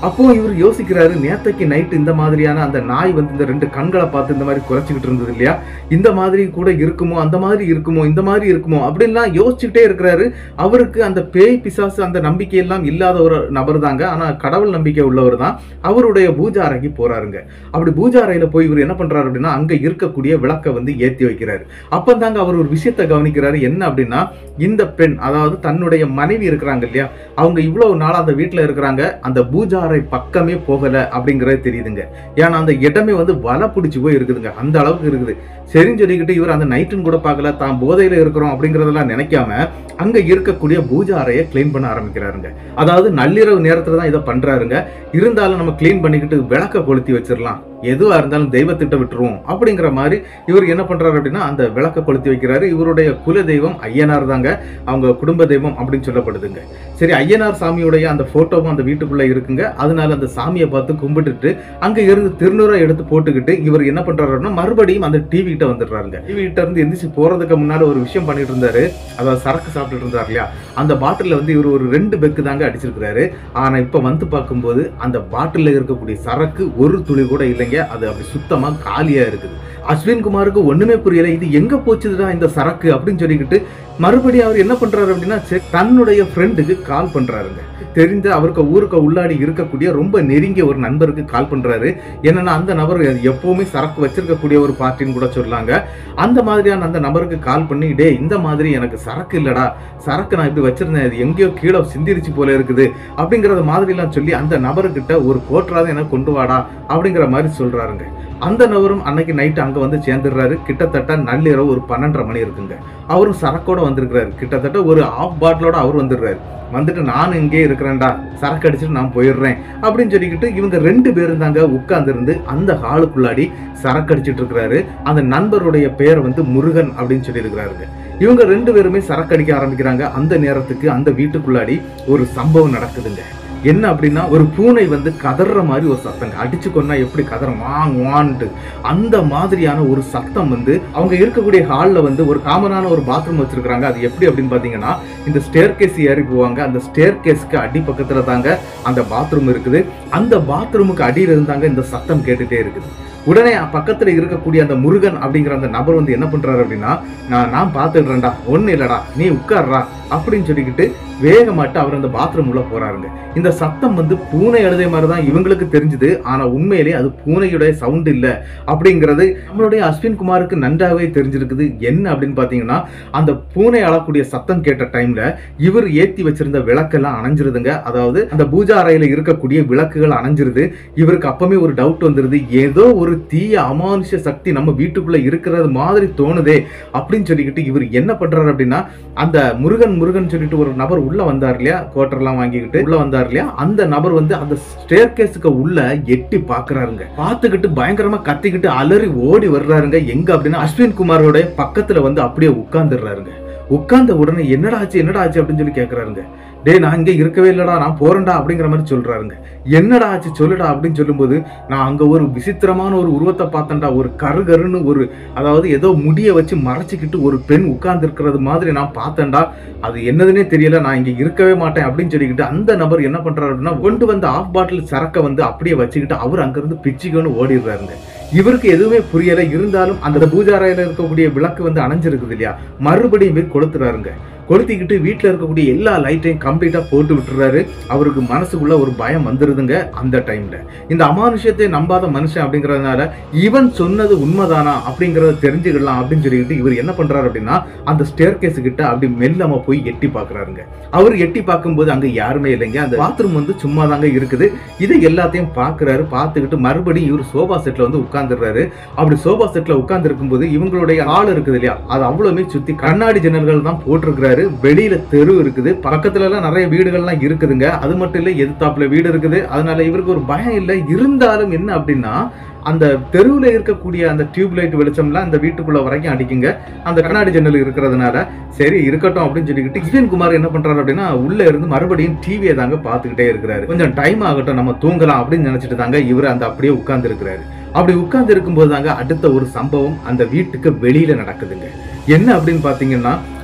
அப்போ இவர் யோசிக்கிறாரு நேத்தைக்கு நைட் இந்த மாதிரியான அந்த நாய் வந்து இந்த ரெண்டு கண்களை பார்த்து இந்த மாதிரி குறைச்சிக்கிட்டு இருந்தது இல்லையா இந்த மாதிரி கூட இருக்குமோ அந்த மாதிரி இருக்குமோ இந்த மாதிரி இருக்குமோ அப்படின்லாம் யோசிச்சுக்கிட்டே இருக்கிறாரு அவருக்கு அந்த பேய் பிசாசு அந்த நம்பிக்கை எல்லாம் இல்லாத ஒரு நபர் தாங்க ஆனா கடவுள் நம்பிக்கை உள்ளவர் தான் அவருடைய பூஜா அறைக்கு போறாருங்க அப்படி பூஜா அறையில போய் இவர் என்ன பண்றாரு அப்படின்னா அங்க இருக்கக்கூடிய விளக்கை வந்து ஏத்தி வைக்கிறாரு அப்பந்தாங்க அவர் ஒரு விஷயத்தை கவனிக்கிறாரு என்ன அப்படின்னா இந்த பெண் அதாவது தன்னுடைய மனைவி இருக்கிறாங்க இல்லையா அவங்க இவ்வளவு நாள் அந்த வீட்டுல இருக்கிறாங்க அந்த பூஜா அறை பக்கமே போகல அப்படிங்கறது தெரியுதுங்க ஏன்னா அந்த இடமே வந்து வலை பிடிச்சி போய் இருக்குதுங்க அந்த அளவுக்கு இருக்குது சரின்னு சொல்லிக்கிட்டு இவர் அந்த நைட்டுன்னு கூட பார்க்கல தான் போதையில இருக்கிறோம் அப்படிங்கறதெல்லாம் நினைக்காம அங்க இருக்கக்கூடிய பூஜா அறையை க்ளீன் பண்ண ஆரம்பிக்கிறாருங்க அதாவது நள்ளிரவு நேரத்துல தான் இதை பண்றாருங்க இருந்தாலும் நம்ம க்ளீன் பண்ணிக்கிட்டு விளக்க கொளுத்தி வச்சிடலாம் எதுவா இருந்தாலும் தெய்வத்திட்ட விட்டுருவோம் அப்படிங்கிற மாதிரி இவர் என்ன பண்றாரு அப்படின்னா அந்த விளக்க கொளுத்தி வைக்கிறாரு இவருடைய குல தெய்வம் ஐயனார் தாங்க அவங்க குடும்ப தெய்வம் அப்படின்னு சொல்லப்படுதுங்க சரி ஐயனார் சாமியுடைய அந்த போட்டோவும் அந்த வீட்டுக்குள்ள இருக்குங்க அதனால அந்த சாமியை பார்த்து கும்பிட்டுட்டு அங்க இருந்து திருநூறை எடுத்து போட்டுக்கிட்டு இவர் என்ன பண்றாரு அப்படின்னா மறுபடியும் அந்த டிவி கிட்ட வந்துடுறாருங்க டிவி கிட்ட இருந்து எந்திரிச்சு போறதுக்கு முன்னாடி ஒரு விஷயம் பண்ணிட்டு இருந்தாரு அதாவது சரக்கு சாப்பிட்டுட்டு இருந்தார் இல்லையா அந்த பாட்டில வந்து இவர் ஒரு ரெண்டு பெக்கு தாங்க அடிச்சிருக்கிறாரு ஆனா இப்ப வந்து பார்க்கும்போது அந்த பாட்டில்ல இருக்கக்கூடிய சரக்கு ஒரு துளி கூட இல்லைங்க அது அப்படி சுத்தமா காலியா இருக்குது அஸ்வின் குமாருக்கு ஒண்ணுமே புரியல இது எங்க போச்சுதுடா இந்த சரக்கு அப்படின்னு சொல்லிக்கிட்டு மறுபடியும் அவர் என்ன பண்றாரு அப்படின்னா சரி, தன்னுடைய ஃப்ரெண்டுக்கு கால் பண்றாருங்க தெரிந்த அவருக்கு ஊருக்கு உள்ளாடி இருக்கக்கூடிய ரொம்ப நெருங்கிய ஒரு நண்பருக்கு கால் பண்றாரு என்னன்னா அந்த நபர் எப்பவுமே சரக்கு வச்சிருக்கக்கூடிய ஒரு பார்ட்டின்னு கூட சொல்லாங்க அந்த மாதிரியான அந்த நபருக்கு கால் பண்ணி டே இந்த மாதிரி எனக்கு சரக்கு இல்லடா சரக்கு நான் இப்படி வச்சிருந்தேன் இது எங்கேயோ கீழே சிந்திருச்சு போல இருக்குது அப்படிங்கறத மாதிரிலாம் சொல்லி அந்த நபர்கிட்ட ஒரு கோட்டராத எனக்கு கொண்டு வாடா அப்படிங்கிற மாதிரி சொல்றாருங்க அந்த நபரும் அன்னைக்கு நைட் அங்க வந்து சேர்ந்துடுறாரு கிட்டத்தட்ட நள்ளிரவு ஒரு பன்னெண்டரை மணி இருக்குங்க அவரும் சரக்கோட வந்திருக்கிறாரு கிட்டத்தட்ட ஒரு ஆஃப் பாட்டிலோட அவர் வந்துடுறாரு வந்துட்டு நான் இங்கே இருக்கிறேன்டா சரக்கு அடிச்சுட்டு நான் போயிடுறேன் அப்படின்னு சொல்லிக்கிட்டு இவங்க ரெண்டு பேரும் தாங்க உட்கார்ந்திருந்து அந்த ஹாலுக்குள்ளாடி சரக்கு அடிச்சிட்டு இருக்கிறாரு அந்த நண்பருடைய பெயர் வந்து முருகன் அப்படின்னு சொல்லி இருக்கிறாருங்க இவங்க ரெண்டு பேருமே சரக்கு அடிக்க ஆரம்பிக்கிறாங்க அந்த நேரத்துக்கு அந்த வீட்டுக்குள்ளாடி ஒரு சம்பவம் நடக்குதுங்க என்ன அப்படின்னா ஒரு பூனை வந்து கதற மாதிரி ஒரு சத்தங்க அடிச்சு கொன்னா எப்படி கதறும் வாங் வான்ட்டு அந்த மாதிரியான ஒரு சத்தம் வந்து அவங்க இருக்கக்கூடிய ஹால்ல வந்து ஒரு காமனான ஒரு பாத்ரூம் வச்சிருக்காங்க அது எப்படி அப்படின்னு பாத்தீங்கன்னா இந்த ஸ்டேர் கேஸ் ஏறி போவாங்க அந்த ஸ்டேர் கேஸ்க்கு அடி பக்கத்துல தாங்க அந்த பாத்ரூம் இருக்குது அந்த பாத்ரூமுக்கு அடியில இருந்தாங்க இந்த சத்தம் கேட்டுட்டே இருக்குது உடனே பக்கத்துல இருக்கக்கூடிய அந்த முருகன் அப்படிங்கிற அந்த நபர் வந்து என்ன பண்றாரு அப்படின்னா நான் நான் பாத்துடுறேன்டா ஒண்ணு இல்லடா நீ உட்கார்றா அப்படின்னு சொல்லிக்கிட்டு வேகமாட்டு அவர் அந்த பாத்ரூம் உள்ள போறாருங்க இந்த சத்தம் வந்து பூனை எழுதிய மாதிரி தான் இவங்களுக்கு தெரிஞ்சுது ஆனா உண்மையிலேயே அது பூனையுடைய சவுண்ட் இல்ல அப்படிங்கிறது நம்மளுடைய அஸ்வின் குமாருக்கு நன்றாகவே தெரிஞ்சிருக்குது என்ன அப்படின்னு பாத்தீங்கன்னா அந்த பூனை அழக்கூடிய சத்தம் கேட்ட டைம்ல இவர் ஏத்தி வச்சிருந்த விளக்கெல்லாம் அணைஞ்சிருதுங்க அதாவது அந்த பூஜா அறையில இருக்கக்கூடிய விளக்குகள் அணைஞ்சிருது இவருக்கு அப்பமே ஒரு டவுட் வந்துருது ஏதோ ஒரு தீய அமானுஷ சக்தி நம்ம வீட்டுக்குள்ள இருக்கிறது மாதிரி தோணுதே அப்படின்னு சொல்லிக்கிட்டு இவர் என்ன பண்றாரு அப்படின்னா அந்த முருகன் முருகன் சொல்லிட்டு ஒரு நபர் உள்ள வந்தார் இல்லையா கோட்டர்லாம் வாங்கிக்கிட்டு உள்ள வந்தார் இல்லையா அந்த நபர் வந்து அந்த ஸ்டேர் கேஸுக்கு உள்ள எட்டி பாக்குறாருங்க பார்த்துக்கிட்டு பயங்கரமா கத்திக்கிட்டு அலறி ஓடி வர்றாருங்க எங்க அப்படின்னா அஸ்வின் குமாரோட பக்கத்துல வந்து அப்படியே உட்கார்ந்துடுறாருங்க உட்கார்ந்த உடனே என்னடா ஆச்சு என்னடா ஆச்சு அப்படின்னு சொல்லி கேக்குறாருங்க டேய் நான் இங்க இருக்கவே இல்லடா நான் போறேன்டா அப்படிங்கிற மாதிரி சொல்றாருங்க என்னடா ஆச்சு சொல்லுடா அப்படின்னு சொல்லும்போது நான் அங்க ஒரு விசித்திரமான ஒரு உருவத்தை பார்த்தேன்டா ஒரு கருகருன்னு ஒரு அதாவது ஏதோ முடிய வச்சு மறைச்சிக்கிட்டு ஒரு பெண் உட்கார்ந்து இருக்கிறது மாதிரி நான் பார்த்தேன்டா அது என்னதுன்னே தெரியல நான் இங்க இருக்கவே மாட்டேன் அப்படின்னு சொல்லிக்கிட்டு அந்த நபர் என்ன பண்றாரு அப்படின்னா கொண்டு வந்த ஆஃப் பாட்டில் சரக்கை வந்து அப்படியே வச்சுக்கிட்டு அவர் அங்கிருந்து பிச்சுக்கன்னு ஓடிடுறாருங்க இவருக்கு எதுவுமே புரியல இருந்தாலும் அந்த பூஜாரையில இருக்கக்கூடிய விளக்கு வந்து அணைஞ்சிருக்குது இல்லையா மறுபடியும் போய் கொளுத்துறாருங்க கொளுத்திக்கிட்டு வீட்டில் இருக்கக்கூடிய எல்லா லைட்டையும் கம்ப்ளீட்டா போட்டு விட்டுறாரு அவருக்கு மனசுக்குள்ள ஒரு பயம் வந்துருதுங்க அந்த டைம்ல இந்த அமானுஷத்தை நம்பாத மனுஷன் அப்படிங்கறதுனால இவன் சொன்னது உண்மைதானா அப்படிங்கறத தெரிஞ்சுக்கலாம் அப்படின்னு சொல்லிக்கிட்டு இவர் என்ன பண்றாரு அப்படின்னா அந்த ஸ்டேர் கேஸ் கிட்ட அப்படி மெல்லமா போய் எட்டி பாக்குறாருங்க அவர் எட்டி பார்க்கும்போது அங்க யாருமே இல்லைங்க அந்த பாத்ரூம் வந்து சும்மா தாங்க இருக்குது இதை எல்லாத்தையும் பாக்குறாரு பார்த்துக்கிட்டு மறுபடியும் இவர் சோபா செட்ல வந்து உட்கார்ந்துடுறாரு அப்படி சோபா செட்ல உட்கார்ந்து இருக்கும்போது இவங்களுடைய ஆள் இருக்குது இல்லையா அது அவ்வளவுமே சுத்தி கண்ணாடி ஜன்னல்கள் தான் போட்டிருக்கிறாரு வெளியில தெரு இருக்குது பக்கத்துல எல்லாம் நிறைய வீடுகள்லாம் இருக்குதுங்க அது மட்டும் இல்ல எதிர்த்தாப்புல வீடு இருக்குது அதனால இவருக்கு ஒரு பயம் இல்லை இருந்தாலும் என்ன அப்படின்னா அந்த தெருவில் இருக்கக்கூடிய அந்த டியூப் லைட் வெளிச்சம்லாம் அந்த வீட்டுக்குள்ள வரைக்கும் அடிக்குங்க அந்த கண்ணாடி ஜன்னல் இருக்கிறதுனால சரி இருக்கட்டும் அப்படின்னு சொல்லிக்கிட்டு இஸ்வின் குமார் என்ன பண்றாரு அப்படின்னா உள்ள இருந்து மறுபடியும் டிவியை தாங்க பார்த்துக்கிட்டே இருக்கிறாரு கொஞ்சம் டைம் ஆகட்டும் நம்ம தூங்கலாம் அப்படின்னு நினைச்சிட்டு தாங்க இவர் அந்த அப்படியே உட்கார்ந்து இருக்கிறாரு அப்படி உட்கார்ந்து இருக்கும்போது தாங்க அடுத்த ஒரு சம்பவம் அந்த வீட்டுக்கு வெளியில நடக்குதுங்க என்ன அப்படின்னு பாத்தீங்கன்னா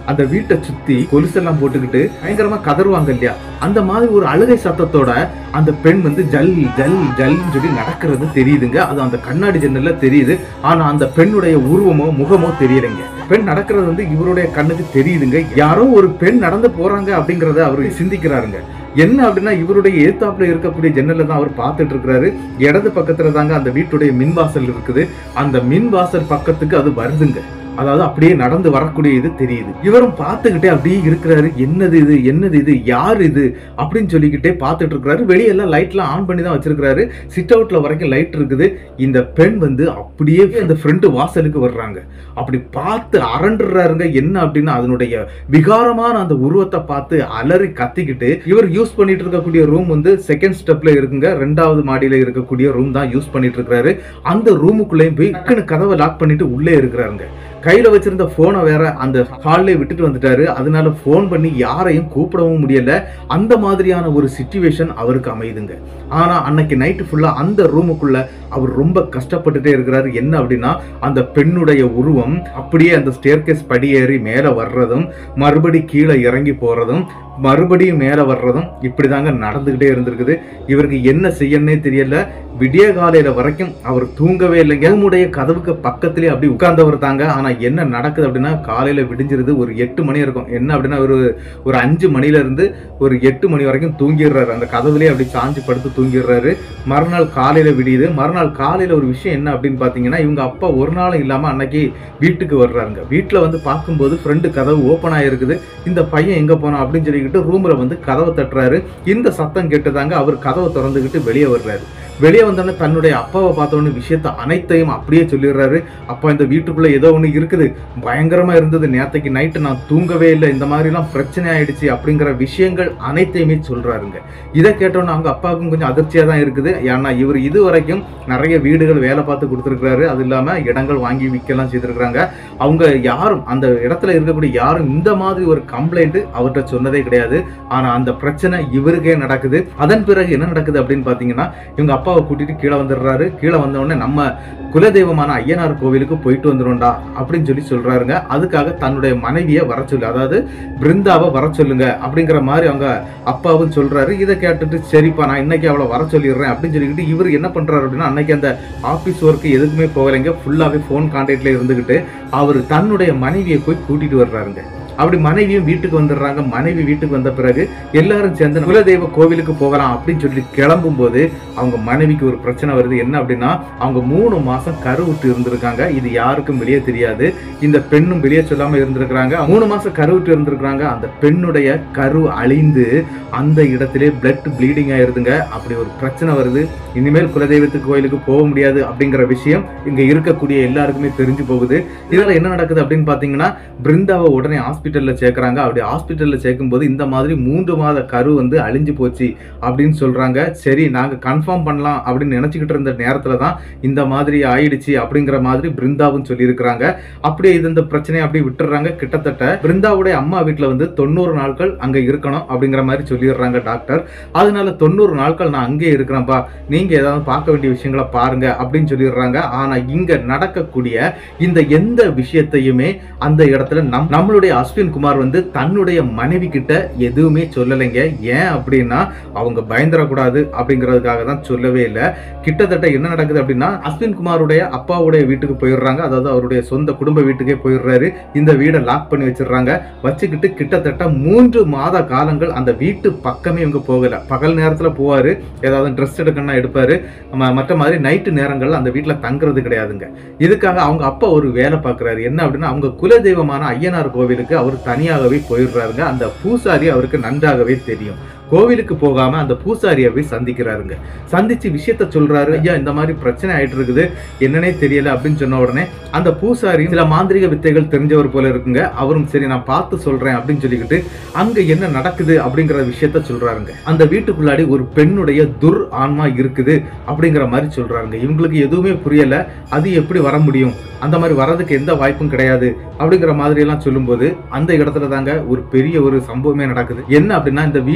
அந்த வீட்டை சுத்தி கொலுசெல்லாம் போட்டுக்கிட்டு பயங்கரமா கதறுவாங்க இல்லையா அந்த மாதிரி ஒரு அழுகை சத்தத்தோட அந்த பெண் வந்து ஜல் ஜல் ஜல்னு சொல்லி நடக்கிறது தெரியுதுங்க அது அந்த கண்ணாடி ஜன்னல்ல தெரியுது ஆனா அந்த பெண்ணுடைய உருவமோ முகமோ தெரியலைங்க பெண் நடக்கிறது வந்து இவருடைய கண்ணுக்கு தெரியுதுங்க யாரோ ஒரு பெண் நடந்து போறாங்க அப்படிங்கறத அவரு சிந்திக்கிறாருங்க என்ன அப்படின்னா இவருடைய ஏத்தாப்புல இருக்கக்கூடிய ஜன்னல்ல தான் அவர் பார்த்துட்டு இருக்கிறாரு இடது பக்கத்துல தாங்க அந்த வீட்டுடைய மின் வாசல் இருக்குது அந்த மின் வாசல் பக்கத்துக்கு அது வருதுங்க அதாவது அப்படியே நடந்து வரக்கூடிய இது தெரியுது இவரும் பார்த்துக்கிட்டே அப்படியே இருக்கிறாரு என்னது இது என்னது இது யார் இது அப்படின்னு சொல்லிக்கிட்டே பார்த்துட்டு இருக்கிறாரு வெளியெல்லாம் லைட்லாம் ஆன் பண்ணி தான் வச்சிருக்கிறாரு சிட் அவுட்ல வரைக்கும் லைட் இருக்குது இந்த பெண் வந்து அப்படியே அந்த ஃப்ரண்ட் வாசலுக்கு வர்றாங்க அப்படி பார்த்து அரண்டுறாருங்க என்ன அப்படின்னா அதனுடைய விகாரமான அந்த உருவத்தை பார்த்து அலறி கத்திக்கிட்டு இவர் யூஸ் பண்ணிட்டு இருக்கக்கூடிய ரூம் வந்து செகண்ட் ஸ்டெப்ல இருக்குங்க ரெண்டாவது மாடியில இருக்கக்கூடிய ரூம் தான் யூஸ் பண்ணிட்டு இருக்காரு அந்த ரூமுக்குள்ளேயும் போய் டக்குனு கதவை லாக் பண்ணிட்டு உள்ளே இருக்கிறாருங்க கையில வச்சிருந்த போனை வேற அந்த ஹால்லே விட்டுட்டு வந்துட்டாரு அதனால ஃபோன் பண்ணி யாரையும் கூப்பிடவும் முடியல அந்த மாதிரியான ஒரு சுச்சுவேஷன் அவருக்கு அமையுதுங்க ஆனா அன்னைக்கு நைட்டு ஃபுல்லா அந்த ரூமுக்குள்ள அவர் ரொம்ப கஷ்டப்பட்டுட்டே இருக்கிறாரு என்ன அப்படின்னா அந்த பெண்ணுடைய உருவம் அப்படியே அந்த ஸ்டேர்கேஸ் படியேறி மேல வர்றதும் மறுபடி கீழே இறங்கி போறதும் மறுபடியும் மேல வர்றதும் இப்படிதாங்க நடந்துகிட்டே இருந்திருக்குது இவருக்கு என்ன செய்யணும்னே தெரியல விடிய காலையில வரைக்கும் அவர் தூங்கவே இல்லைங்க ரூமுடைய கதவுக்கு பக்கத்திலே அப்படி உட்கார்ந்தவர் தாங்க ஆனா என்ன நடக்குது அப்படின்னா காலையில விடிஞ்சிருது ஒரு எட்டு மணி இருக்கும் என்ன அப்படின்னா ஒரு ஒரு அஞ்சு மணில இருந்து ஒரு எட்டு மணி வரைக்கும் தூங்கிடுறாரு அந்த கதவுலயே அப்படி சாஞ்சு படுத்து தூங்கிடுறாரு மறுநாள் காலையில விடியுது மறுநாள் காலையில ஒரு விஷயம் என்ன அப்படின்னு பாத்தீங்கன்னா இவங்க அப்பா ஒரு நாளும் இல்லாம அன்னைக்கு வீட்டுக்கு வர்றாருங்க வீட்டுல வந்து பார்க்கும்போது ஃப்ரெண்டு கதவு ஓப்பன் ஆயிருக்குது இந்த பையன் எங்க போனான் அப்படின்னு சொல்லிக்கிட்டு ரூம்ல வந்து கதவை தட்டுறாரு இந்த சத்தம் கேட்டுதாங்க அவர் கதவை திறந்துக்கிட்டு வெளியே வர்றாரு வெளியே வந்தோடனே தன்னுடைய அப்பாவை பார்த்தோன்னு விஷயத்த அனைத்தையும் அப்படியே சொல்லிடுறாரு அப்பா இந்த வீட்டுக்குள்ள ஏதோ ஒன்று இருக்குது பயங்கரமா இருந்தது நேத்தைக்கு நைட்டு நான் தூங்கவே இல்லை இந்த மாதிரிலாம் பிரச்சனை ஆயிடுச்சு அப்படிங்கிற விஷயங்கள் அனைத்தையுமே சொல்றாருங்க இதை கேட்டோன்னே அவங்க அப்பாவுக்கும் கொஞ்சம் அதிர்ச்சியா தான் இருக்குது ஏன்னா இவர் இது வரைக்கும் நிறைய வீடுகள் வேலை பார்த்து கொடுத்துருக்காரு அது இல்லாம இடங்கள் வாங்கி விற்கலாம் செய்திருக்கிறாங்க அவங்க யாரும் அந்த இடத்துல இருக்கக்கூடிய யாரும் இந்த மாதிரி ஒரு கம்ப்ளைண்ட் அவர்கிட்ட சொன்னதே கிடையாது ஆனா அந்த பிரச்சனை இவருக்கே நடக்குது அதன் பிறகு என்ன நடக்குது அப்படின்னு பாத்தீங்கன்னா இவங்க அப்பாவை கூட்டிட்டு கீழே வந்துடுறாரு கீழே வந்த உடனே நம்ம குலதெய்வமான ஐயனார் கோவிலுக்கு போயிட்டு வந்துடும்டா அப்படின்னு சொல்லி சொல்றாருங்க அதுக்காக தன்னுடைய மனைவியை வர சொல்லு அதாவது பிருந்தாவை வர சொல்லுங்க அப்படிங்கிற மாதிரி அவங்க அப்பாவும் சொல்றாரு இதை கேட்டுட்டு சரிப்பா நான் இன்னைக்கு அவளை வர சொல்லிடுறேன் அப்படின்னு சொல்லிக்கிட்டு இவர் என்ன பண்றாரு அப்படின்னா அன்னைக்கு அந்த ஆபீஸ் ஒர்க்கு எதுக்குமே போகலைங்க ஃபுல்லாவே ஃபோன் கான்டாக்ட்ல இருந்துகிட்டு அவர் தன்னுடைய மனைவியை போய் கூட்டிட்டு வர்றாருங்க அப்படி மனைவியும் வீட்டுக்கு வந்துடுறாங்க மனைவி வீட்டுக்கு வந்த பிறகு எல்லாரும் சேர்ந்து குலதெய்வ கோவிலுக்கு போகலாம் அப்படின்னு சொல்லி கிளம்பும் போது அவங்க மனைவிக்கு ஒரு பிரச்சனை வருது என்ன அப்படின்னா அவங்க மூணு மாசம் கருவுட்டு இருந்திருக்காங்க இது யாருக்கும் வெளியே தெரியாது இந்த பெண்ணும் வெளியே சொல்லாம இருந்திருக்கிறாங்க மூணு மாசம் கருவுட்டு இருந்திருக்கிறாங்க அந்த பெண்ணுடைய கரு அழிந்து அந்த இடத்திலே பிளட் ப்ளீடிங் ஆயிருதுங்க அப்படி ஒரு பிரச்சனை வருது இனிமேல் குலதெய்வத்துக்கு கோயிலுக்கு போக முடியாது அப்படிங்கிற விஷயம் இங்க இருக்கக்கூடிய எல்லாருக்குமே தெரிஞ்சு போகுது இதுல என்ன நடக்குது அப்படின்னு பாத்தீங்கன்னா பிருந்தாவை உடனே ஹாஸ்பிட்டல்ல சேர்க்கறாங்க அப்படி ஹாஸ்பிட்டல்ல சேர்க்கும்போது இந்த மாதிரி மூன்று மாத கரு வந்து அழிஞ்சு போச்சு அப்படின்னு சொல்றாங்க சரி நாங்க கன்ஃபார்ம் பண்ணலாம் அப்படின்னு நினைச்சுக்கிட்டு இருந்த நேரத்துல தான் இந்த மாதிரி ஆயிடுச்சு அப்படிங்கிற மாதிரி பிருந்தாவும் சொல்லியிருக்கிறாங்க அப்படியே இது இந்த பிரச்சனையை அப்படியே விட்டுறாங்க கிட்டத்தட்ட பிருந்தாவுடைய அம்மா வீட்டுல வந்து தொண்ணூறு நாட்கள் அங்க இருக்கணும் அப்படிங்கிற மாதிரி சொல்லிடுறாங்க டாக்டர் அதனால தொண்ணூறு நாட்கள் நான் அங்கேயே இருக்கிறேன்ப்பா நீங்க ஏதாவது பார்க்க வேண்டிய விஷயங்களை பாருங்க அப்படின்னு சொல்லிடுறாங்க ஆனா இங்க நடக்கக்கூடிய இந்த எந்த விஷயத்தையுமே அந்த இடத்துல நம் நம்மளுடைய அஸ்வின் குமார் வந்து தன்னுடைய மனைவி கிட்ட எதுவுமே சொல்லலைங்க ஏன் அப்படின்னா அவங்க பயந்துடக்கூடாது அப்படிங்கிறதுக்காக தான் சொல்லவே இல்லை கிட்டத்தட்ட என்ன நடக்குது அப்படின்னா அஸ்வின் குமாருடைய அப்பாவுடைய வீட்டுக்கு போயிடுறாங்க அதாவது அவருடைய சொந்த குடும்ப வீட்டுக்கே போயிடுறாரு இந்த வீடை லாக் பண்ணி வச்சிடுறாங்க வச்சுக்கிட்டு கிட்டத்தட்ட மூன்று மாத காலங்கள் அந்த வீட்டு பக்கமே இவங்க போகல பகல் நேரத்துல போவாரு ஏதாவது ட்ரெஸ் எடுக்கணும்னா எடுப்பாரு ம- மற்ற மாதிரி நைட்டு நேரங்கள்ல அந்த வீட்டுல தங்குறது கிடையாதுங்க இதுக்காக அவங்க அப்பா ஒரு வேலை பார்க்குறாரு என்ன அப்படின்னா அவங்க குலதெய்வமான ஐயனார் கோவிலுக்கு அவர் தனியாகவே போயிடுறாருங்க அந்த பூசாரி அவருக்கு நன்றாகவே தெரியும் கோவிலுக்கு போகாம அந்த பூசாரியை போய் சந்திக்கிறாருங்க சந்திச்சு விஷயத்த சொல்றாரு ஐயா இந்த மாதிரி பிரச்சனை ஆயிட்டு இருக்குது என்னன்னே தெரியல அப்படின்னு சொன்ன உடனே அந்த பூசாரி சில மாந்திரிக வித்தைகள் தெரிஞ்சவர் போல இருக்குங்க அவரும் சரி நான் பார்த்து சொல்றேன் அப்படின்னு சொல்லிக்கிட்டு அங்க என்ன நடக்குது அப்படிங்கிற விஷயத்த சொல்றாருங்க அந்த வீட்டுக்குள்ளாடி ஒரு பெண்ணுடைய துர் ஆன்மா இருக்குது அப்படிங்கிற மாதிரி சொல்றாருங்க இவங்களுக்கு எதுவுமே புரியல அது எப்படி வர முடியும் அந்த மாதிரி வர்றதுக்கு எந்த வாய்ப்பும் கிடையாது அப்படிங்கிற மாதிரி எல்லாம் சொல்லும்போது அந்த இடத்துல தாங்க ஒரு பெரிய ஒரு சம்பவமே நடக்குது என்ன அப்படின்னா இந்த வீடு வந்து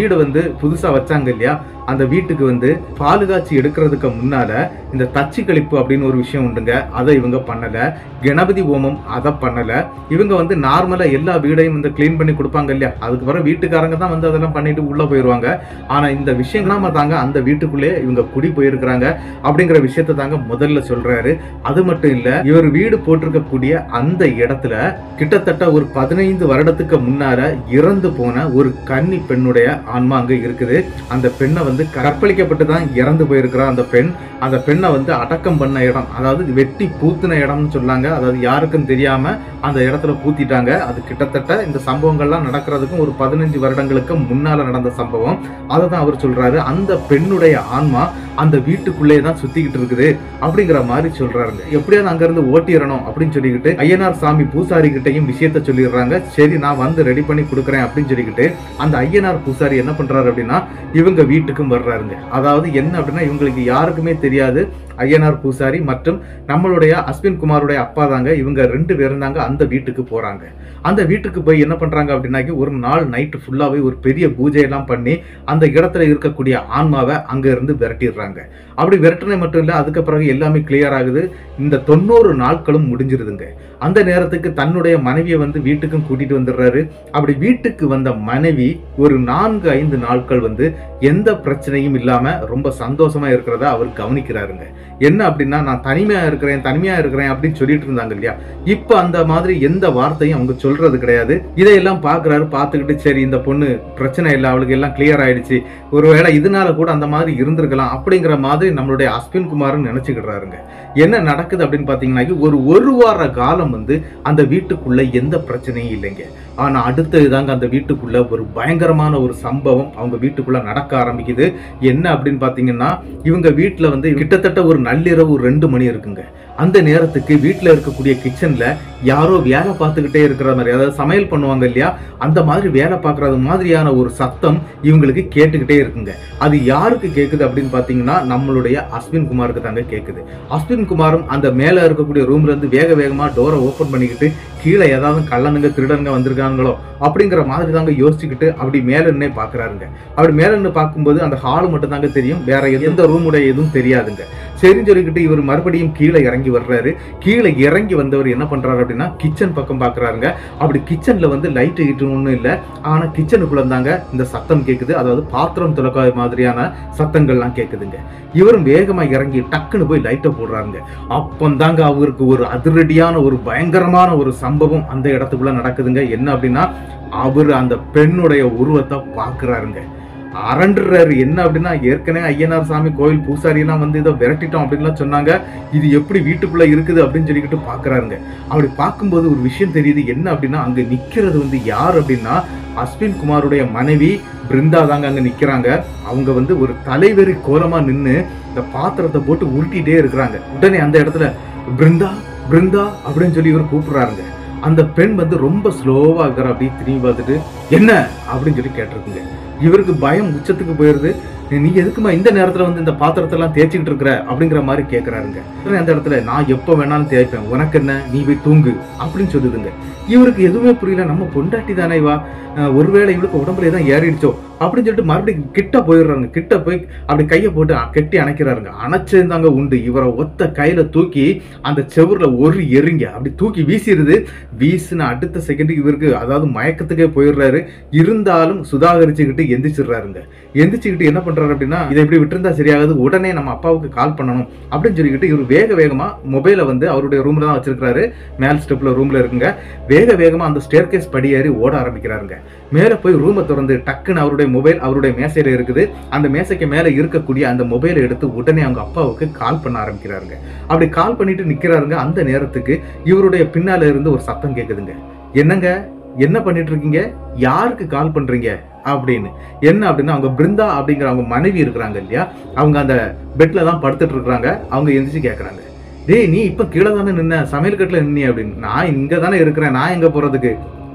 புதுசா வச்சாங்க இல்லையா அந்த வீட்டுக்கு வந்து பால் காய்ச்சி எடுக்கிறதுக்கு முன்னால இந்த தச்சு கழிப்பு அப்படின்னு ஒரு விஷயம் உண்டுங்க அதை இவங்க பண்ணல கணபதி ஹோமம் அதை பண்ணல இவங்க வந்து நார்மலா எல்லா வீடையும் வந்து க்ளீன் பண்ணி கொடுப்பாங்க இல்லையா அதுக்கு வர வீட்டுக்காரங்க தான் வந்து அதெல்லாம் பண்ணிட்டு உள்ள போயிருவாங்க ஆனா இந்த விஷயங்களாம தாங்க அந்த வீட்டுக்குள்ளே இவங்க குடி போயிருக்கிறாங்க அப்படிங்கிற விஷயத்த தாங்க முதல்ல சொல்றாரு அது மட்டும் இல்ல இவர் வீடு போட்டிருக்கக்கூடிய அந்த இடத்துல கிட்டத்தட்ட ஒரு பதினைந்து வருடத்துக்கு முன்னால இறந்து போன ஒரு கன்னி பெண்ணுடைய ஆன்மா அங்க இருக்குது அந்த பெண்ணை வந்து கற்பழிக்கப்பட்டு தான் இறந்து போயிருக்கிறா அந்த பெண் அந்த பெண்ணை வந்து அடக்கம் பண்ண இடம் அதாவது வெட்டி பூத்தின இடம்னு சொல்லாங்க அதாவது யாருக்கும் தெரியாம அந்த இடத்துல பூத்திட்டாங்க அது கிட்டத்தட்ட இந்த சம்பவங்கள்லாம் நடக்கிறதுக்கும் ஒரு பதினஞ்சு வருடங்களுக்கு முன்னால நடந்த சம்பவம் அதை தான் அவர் சொல்றாரு அந்த பெண்ணுடைய ஆன்மா அந்த வீட்டுக்குள்ளே தான் சுத்திக்கிட்டு இருக்குது அப்படிங்கிற மாதிரி சொல்றாருங்க எப்படியாவது அங்க இருந்து ஓட்டிடணும் அப்படின்னு சொல்லிக்கிட்டு ஐயனார் சாமி பூசாரி கிட்டையும் விஷயத்த சொல்லிடுறாங்க சரி நான் வந்து ரெடி பண்ணி கொடுக்குறேன் அப்படின்னு சொல்லிக்கிட்டு அந்த ஐயனார் பூசாரி என்ன பண்றாரு அப்படின்னா இவங்க வீட்டுக்கும் வர்றாருங்க அதாவது என்ன அப்படின்னா இவங்களுக்கு யாருக்குமே தெரியாது ஐயனார் பூசாரி மற்றும் நம்மளுடைய அஸ்வின் குமாருடைய அப்பா தாங்க இவங்க ரெண்டு பேரும் தாங்க அந்த வீட்டுக்கு போறாங்க அந்த வீட்டுக்கு போய் என்ன பண்றாங்க அப்படின்னாக்கி ஒரு நாள் நைட்டு ஃபுல்லாவே ஒரு பெரிய பூஜையெல்லாம் பண்ணி அந்த இடத்துல இருக்கக்கூடிய ஆன்மாவை அங்க இருந்து விரட்டிடுறாங்க அப்படி விரட்டினது மட்டும் இல்ல அதுக்கு பிறகு எல்லாமே கிளியர் ஆகுது இந்த தொண்ணூறு நாட்களும் முடிஞ்சிருதுங்க அந்த நேரத்துக்கு தன்னுடைய மனைவியை வந்து வீட்டுக்கும் கூட்டிட்டு வந்துடுறாரு அப்படி வீட்டுக்கு வந்த மனைவி ஒரு நான்கு ஐந்து நாட்கள் வந்து எந்த பிரச்சனையும் இல்லாம ரொம்ப சந்தோஷமா இருக்கிறத அவர் கவனிக்கிறாருங்க என்ன அப்படின்னா நான் தனிமையா இருக்கிறேன் தனிமையா இருக்கிறேன் அப்படின்னு சொல்லிட்டு இருந்தாங்க இல்லையா இப்ப அந்த மாதிரி எந்த வார்த்தையும் அவங்க சொல்றது கிடையாது இதையெல்லாம் பாக்குறாரு பார்த்துக்கிட்டு சரி இந்த பொண்ணு பிரச்சனை இல்லை அவளுக்கு எல்லாம் கிளியர் ஆயிடுச்சு ஒருவேளை இதனால கூட அந்த மாதிரி இருந்திருக்கலாம் அப்படிங்கிற மாதிரி நம்மளுடைய அஸ்வின் குமார்னு நினைச்சுக்கிடுறாருங்க என்ன நடக்குது அப்படின்னு பாத்தீங்கன்னா ஒரு ஒரு வார காலம் வந்து அந்த வீட்டுக்குள்ள எந்த பிரச்சனையும் இல்லைங்க ஆனா அடுத்தது தாங்க அந்த வீட்டுக்குள்ள ஒரு பயங்கரமான ஒரு சம்பவம் அவங்க வீட்டுக்குள்ள நடக்க ஆரம்பிக்குது என்ன அப்படின்னு பாத்தீங்கன்னா இவங்க வீட்டுல வந்து கிட்டத்தட்ட ஒரு நள்ளிரவு ரெண்டு மணி இருக்குங்க அந்த நேரத்துக்கு வீட்டுல இருக்கக்கூடிய கிச்சன்ல யாரோ வேலை பார்த்துக்கிட்டே இருக்கிற மாதிரி அதாவது சமையல் பண்ணுவாங்க இல்லையா அந்த மாதிரி வேலை பார்க்கறது மாதிரியான ஒரு சத்தம் இவங்களுக்கு கேட்டுக்கிட்டே இருக்குங்க அது யாருக்கு கேக்குது அப்படின்னு பாத்தீங்கன்னா நம்மளுடைய அஸ்வின் குமாருக்கு தாங்க கேக்குது அஸ்வின் குமாரும் அந்த மேல இருக்கக்கூடிய ரூம்ல இருந்து வேக வேகமா டோரை ஓபன் பண்ணிக்கிட்டு கீழே ஏதாவது கள்ளனுங்க திருடனுங்க வந்திருக்காங்களோ அப்படிங்கிற மாதிரி தாங்க யோசிச்சுக்கிட்டு அப்படி மேல நின்னே பாக்குறாருங்க அப்படி மேல நின்று பார்க்கும்போது அந்த ஹால் மட்டும் தாங்க தெரியும் வேற எந்த ரூமுடைய எதுவும் தெரியாதுங்க சரின்னு சொல்லிக்கிட்டு இவர் மறுபடியும் கீழே இறங்கி வர்றாரு கீழே இறங்கி வந்தவர் என்ன பண்றாரு அப்படின்னா கிச்சன் பக்கம் பாக்குறாருங்க அப்படி கிச்சன்ல வந்து லைட் ஹீட்டு ஒன்றும் இல்லை ஆனா கிச்சனுக்குள்ள தாங்க இந்த சத்தம் கேக்குது அதாவது பாத்திரம் துலக்க மாதிரியான சத்தங்கள்லாம் கேக்குதுங்க இவரும் வேகமா இறங்கி டக்குன்னு போய் லைட்டை போடுறாருங்க அப்பந்தாங்க அவருக்கு ஒரு அதிரடியான ஒரு பயங்கரமான ஒரு சம்பவம் அந்த இடத்துக்குள்ள நடக்குதுங்க என்ன அப்படின்னா அவர் அந்த பெண்ணுடைய உருவத்தை பாக்குறாருங்க அரண்டுறாரு என்ன அப்படின்னா ஏற்கனவே ஐயனார் சாமி கோயில் பூசாரி எல்லாம் வந்து இதை விரட்டிட்டோம் அப்படின்லாம் சொன்னாங்க இது எப்படி வீட்டுக்குள்ள இருக்குது அப்படின்னு சொல்லிக்கிட்டு பாக்குறாருங்க அப்படி பார்க்கும்போது ஒரு விஷயம் தெரியுது என்ன அப்படின்னா அங்க நிக்கிறது வந்து யார் அப்படின்னா அஸ்வின் குமாருடைய மனைவி பிருந்தா தாங்க அங்க நிக்கிறாங்க அவங்க வந்து ஒரு தலைவெறி கோலமா நின்னு இந்த பாத்திரத்தை போட்டு உருட்டிட்டே இருக்கிறாங்க உடனே அந்த இடத்துல பிருந்தா பிருந்தா அப்படின்னு சொல்லி இவர் கூப்பிடுறாருங்க அந்த பெண் வந்து ரொம்ப ஸ்லோவா இருக்கிற அப்படியே திரும்பி பார்த்துட்டு என்ன அப்படின்னு சொல்லி கேட்டிருக்குங்க இவருக்கு பயம் உச்சத்துக்கு போயிருது நீ எதுக்குமா இந்த நேரத்துல வந்து இந்த பாத்திரத்தை எல்லாம் தேய்ச்சிக்கிட்டு இருக்கிற அப்படிங்கிற மாதிரி கேக்குறாருங்க உடனே அந்த இடத்துல நான் எப்ப வேணாலும் தேய்ப்பேன் உனக்கு என்ன நீ போய் தூங்கு அப்படின்னு சொல்லுதுங்க இவருக்கு எதுவுமே புரியல நம்ம பொண்டாட்டி தானே வா அஹ் ஒருவேளை இவளுக்கு உடம்புல தான் ஏறிடுச்சோ அப்படின்னு சொல்லிட்டு மறுபடியும் கிட்ட போயிடுறாங்க கிட்ட போய் அப்படி கையை போட்டு அ- கெட்டி அணைக்கிறாருங்க அணைச்சிருந்தாங்க உண்டு இவரை ஒத்த கையில தூக்கி அந்த செவுர்ல ஒரு எறிங்க அப்படி தூக்கி வீசிடுது வீசின அடுத்த செகண்ட் இவருக்கு அதாவது மயக்கத்துக்கே போயிடுறாரு இருந்தாலும் சுதாகரிச்சுக்கிட்டு எந்திரிச்சிடுறாருங்க எந்திரிச்சுக்கிட்டு என்ன பண்றாரு அப்படின்னா இதை இப்படி விட்டுருந்தா சரியாகாது உடனே நம்ம அப்பாவுக்கு கால் பண்ணணும் அப்படின்னு சொல்லிக்கிட்டு இவர் வேக வேகமா மொபைலை வந்து அவருடைய ரூம்ல தான் வச்சிருக்காரு மேல் ஸ்டெப்ல ரூம்ல இருக்குங்க வேக வேகமா அந்த ஸ்டேர் கேஸ் படி ஏறி ஓட ஆரம்பிக்கிறாருங்க மேல போய் ரூமை திறந்து டக்குன்னு அவருடைய மொபைல் அவருடைய மேசையில இருக்குது அந்த மேசைக்கு மேல இருக்கக்கூடிய அந்த மொபைலை எடுத்து உடனே அவங்க அப்பாவுக்கு கால் பண்ண ஆரம்பிக்கிறாருங்க அப்படி கால் பண்ணிட்டு நிக்கிறாருங்க அந்த நேரத்துக்கு இவருடைய பின்னால இருந்து ஒரு சத்தம் கேக்குதுங்க என்னங்க என்ன பண்ணிட்டு இருக்கீங்க யாருக்கு கால் பண்றீங்க அப்படின்னு என்ன அப்படின்னா அவங்க பிருந்தா அப்படிங்கிற அவங்க மனைவி இருக்கிறாங்க இல்லையா அவங்க அந்த பெட்ல தான் படுத்துட்டு இருக்கிறாங்க அவங்க எந்திரிச்சு கேக்குறாங்க டேய் நீ இப்ப கீழே தானே நின்ன சமையல் கட்டுல நின்னி அப்படின்னு நான் இங்க தானே இருக்கிறேன் நான் எங்க போறதுக்கு